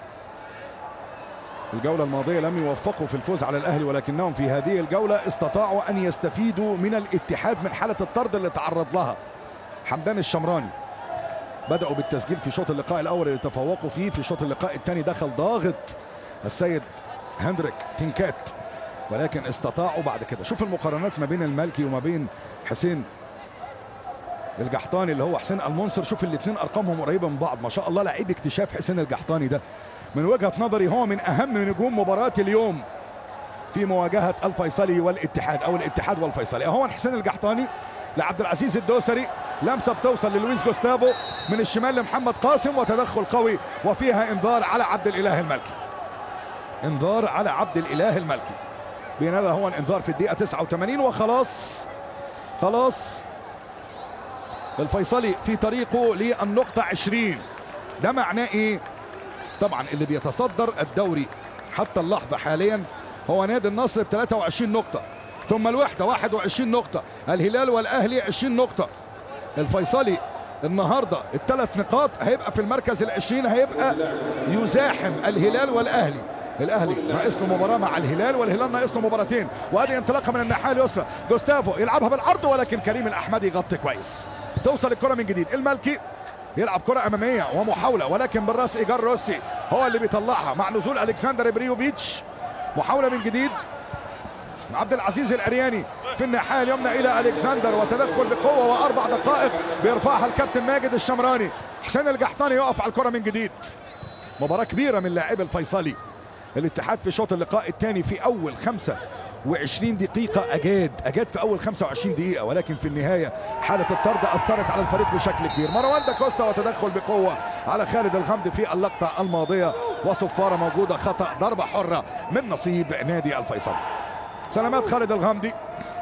الجولة الماضية لم يوفقوا في الفوز على الأهلي ولكنهم في هذه الجولة استطاعوا أن يستفيدوا من الاتحاد من حالة الطرد اللي تعرض لها حمدان الشمراني بدأوا بالتسجيل في شوط اللقاء الأول اللي تفوقوا فيه في شوط اللقاء الثاني دخل ضاغط السيد هندريك تنكات ولكن استطاعوا بعد كده شوف المقارنات ما بين المالكي وما بين حسين الجحطاني اللي هو حسين المنصر شوف الاثنين ارقامهم قريبه من بعض ما شاء الله لعيب اكتشاف حسين الجحطاني ده من وجهه نظري هو من اهم نجوم مباراه اليوم في مواجهه الفيصلي والاتحاد او الاتحاد والفيصلي اهو حسين الجحطاني لعبد العزيز الدوسري لمسه بتوصل للويس جوستافو من الشمال لمحمد قاسم وتدخل قوي وفيها انذار على عبد الاله الملكي انذار على عبد الاله الملكي بينما هو الانذار في الدقيقه 89 وخلاص خلاص الفيصلي في طريقه للنقطة 20 ده معناه ايه؟ طبعا اللي بيتصدر الدوري حتى اللحظة حاليا هو نادي النصر ب 23 نقطة ثم الوحدة 21 نقطة الهلال والأهلي 20 نقطة الفيصلي النهارده الثلاث نقاط هيبقى في المركز العشرين هيبقى يزاحم الهلال والاهلي الاهلي ناقص له مباراه مع الهلال والهلال ناقص له مباراتين وادي انطلاقه من الناحيه اليسرى جوستافو يلعبها بالعرض ولكن كريم الاحمدي يغطي كويس توصل الكره من جديد الملكي يلعب كرة أمامية ومحاولة ولكن بالراس إيجار روسي هو اللي بيطلعها مع نزول ألكسندر بريوفيتش محاولة من جديد عبد العزيز العرياني في الناحية اليمنى إلى ألكسندر وتدخل بقوة وأربع دقائق بيرفعها الكابتن ماجد الشمراني حسين القحطاني يقف على الكرة من جديد مباراة كبيرة من لاعب الفيصلي الاتحاد في شوط اللقاء الثاني في أول خمسة و20 دقيقة أجاد أجاد في أول 25 دقيقة ولكن في النهاية حالة الطرد أثرت على الفريق بشكل كبير مروان دا كوستا وتدخل بقوة على خالد الغمدي في اللقطة الماضية وصفارة موجودة خطأ ضربة حرة من نصيب نادي الفيصلي سلامات خالد الغمدي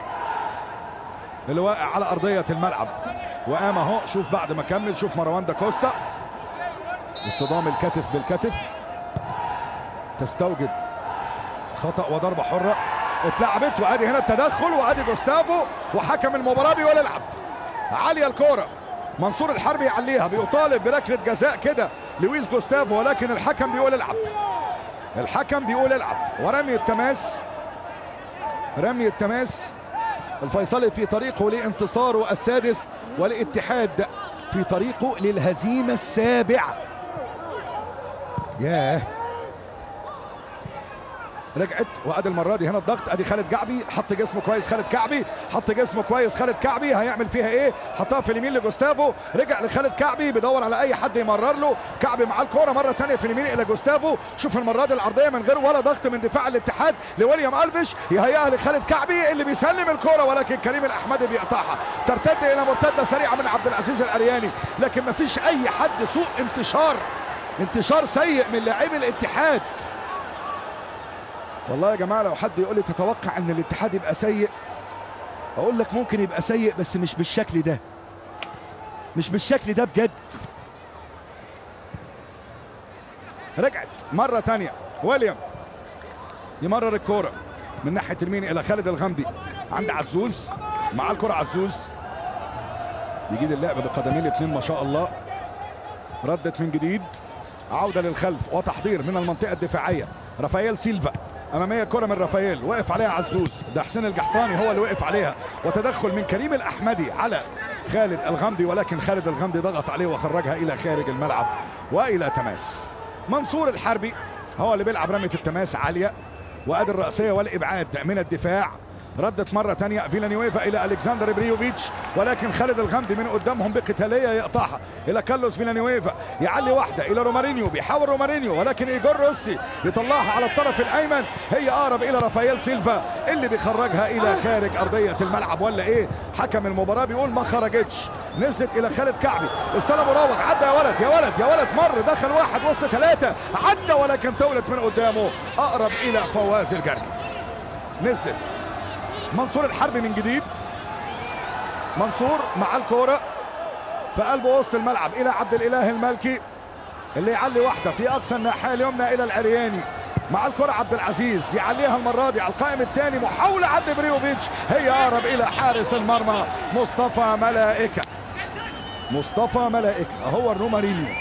اللي واقع على أرضية الملعب وقام اهو شوف بعد ما كمل شوف مروان دا كوستا اصطدام الكتف بالكتف تستوجب خطأ وضربة حرة اتلعبت وادي هنا التدخل وادي جوستافو وحكم المباراه بيقول العب عاليه الكوره منصور الحربي يعليها بيطالب بركله جزاء كده لويس جوستافو ولكن الحكم بيقول العب الحكم بيقول العب ورمي التماس رمي التماس الفيصلي في طريقه لانتصاره السادس والاتحاد في طريقه للهزيمه السابعه ياه رجعت وادي المره دي هنا الضغط ادي خالد كعبي حط جسمه كويس خالد كعبي حط جسمه كويس خالد كعبي هيعمل فيها ايه حطها في اليمين لجوستافو رجع لخالد كعبي بيدور على اي حد يمرر له كعبي مع الكوره مره ثانيه في اليمين الى جوستافو شوف المره دي العرضيه من غير ولا ضغط من دفاع الاتحاد لويليام الفيش يهيئها لخالد كعبي اللي بيسلم الكوره ولكن كريم الاحمدي بيقطعها ترتد الى مرتده سريعه من عبد العزيز الارياني لكن ما فيش اي حد سوء انتشار انتشار سيء من لاعبي الاتحاد والله يا جماعه لو حد يقول لي تتوقع ان الاتحاد يبقى سيء اقول لك ممكن يبقى سيء بس مش بالشكل ده مش بالشكل ده بجد رجعت مره تانية ويليام يمرر الكوره من ناحيه اليمين الى خالد الغامدي عند عزوز مع الكره عزوز بيجيد اللعب بقدمين الاثنين ما شاء الله ردت من جديد عوده للخلف وتحضير من المنطقه الدفاعيه رافائيل سيلفا اماميه كره من رافائيل وقف عليها عزوز ده حسين الجحطاني هو اللي وقف عليها وتدخل من كريم الاحمدي على خالد الغامدي ولكن خالد الغامدي ضغط عليه وخرجها الى خارج الملعب والى تماس منصور الحربي هو اللي بيلعب رميه التماس عاليه وادي الرأسية والإبعاد من الدفاع ردت مرة تانية فيلانيويفا إلى ألكسندر بريوفيتش ولكن خالد الغامدي من قدامهم بقتالية يقطعها إلى كارلوس فيلانيويفا يعلي واحدة إلى رومارينيو بيحاول رومارينيو ولكن إيجور روسي يطلعها على الطرف الأيمن هي أقرب إلى رافائيل سيلفا اللي بيخرجها إلى خارج أرضية الملعب ولا إيه حكم المباراة بيقول ما خرجتش نزلت إلى خالد كعبي استلم مراوغ عدى يا ولد يا ولد يا ولد مر دخل واحد وسط ثلاثة عدى ولكن تولت من قدامه أقرب إلى فواز الجرجي نزلت منصور الحربي من جديد منصور مع الكوره في قلب وسط الملعب الى عبد الاله المالكي اللي يعلي واحده في اقصى الناحيه اليمنى الى العرياني مع الكره عبد العزيز يعليها المره دي على القائم الثاني محاوله عند بريوفيتش هي اقرب الى حارس المرمى مصطفى ملائكه مصطفى ملائكه هو الرومارينيو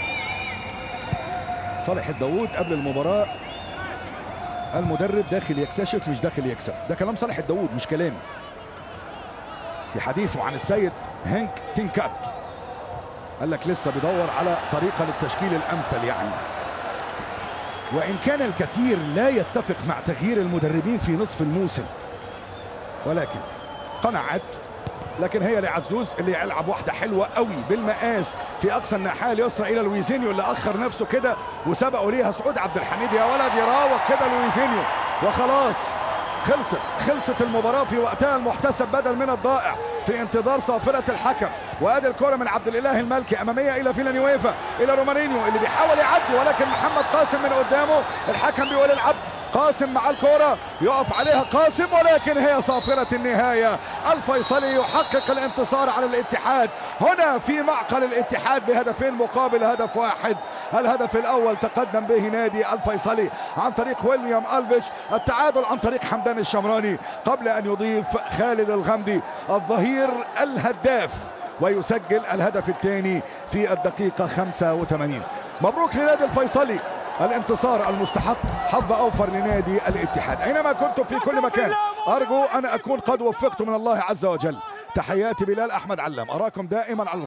صالح الداوود قبل المباراه المدرب داخل يكتشف مش داخل يكسب ده كلام صالح الداوود مش كلامي في حديثه عن السيد هنك تينكات قال لك لسه بيدور على طريقه للتشكيل الامثل يعني وان كان الكثير لا يتفق مع تغيير المدربين في نصف الموسم ولكن قنعت لكن هي لعزوز اللي يلعب واحده حلوه قوي بالمقاس في اقصى الناحيه اليسرى الى لويزينيو اللي اخر نفسه كده وسبقوا ليها سعود عبد الحميد يا ولد يراوغ كده لويزينيو وخلاص خلصت خلصت المباراة في وقتها المحتسب بدل من الضائع في انتظار صافرة الحكم وادي الكرة من عبد الاله المالكي امامية الى فيلانيويفا الى رومارينيو اللي بيحاول يعدي ولكن محمد قاسم من قدامه الحكم بيقول العب قاسم مع الكرة يقف عليها قاسم ولكن هي صافرة النهاية الفيصلي يحقق الانتصار على الاتحاد هنا في معقل الاتحاد بهدفين مقابل هدف واحد الهدف الاول تقدم به نادي الفيصلي عن طريق ويليام الفيش التعادل عن طريق حمدان الشمراني قبل ان يضيف خالد الغمدي الظهير الهداف ويسجل الهدف الثاني في الدقيقة 85 مبروك لنادي الفيصلي الانتصار المستحق حظ اوفر لنادي الاتحاد اينما كنتم في كل مكان ارجو ان اكون قد وفقت من الله عز وجل تحياتي بلال احمد علام اراكم دائما على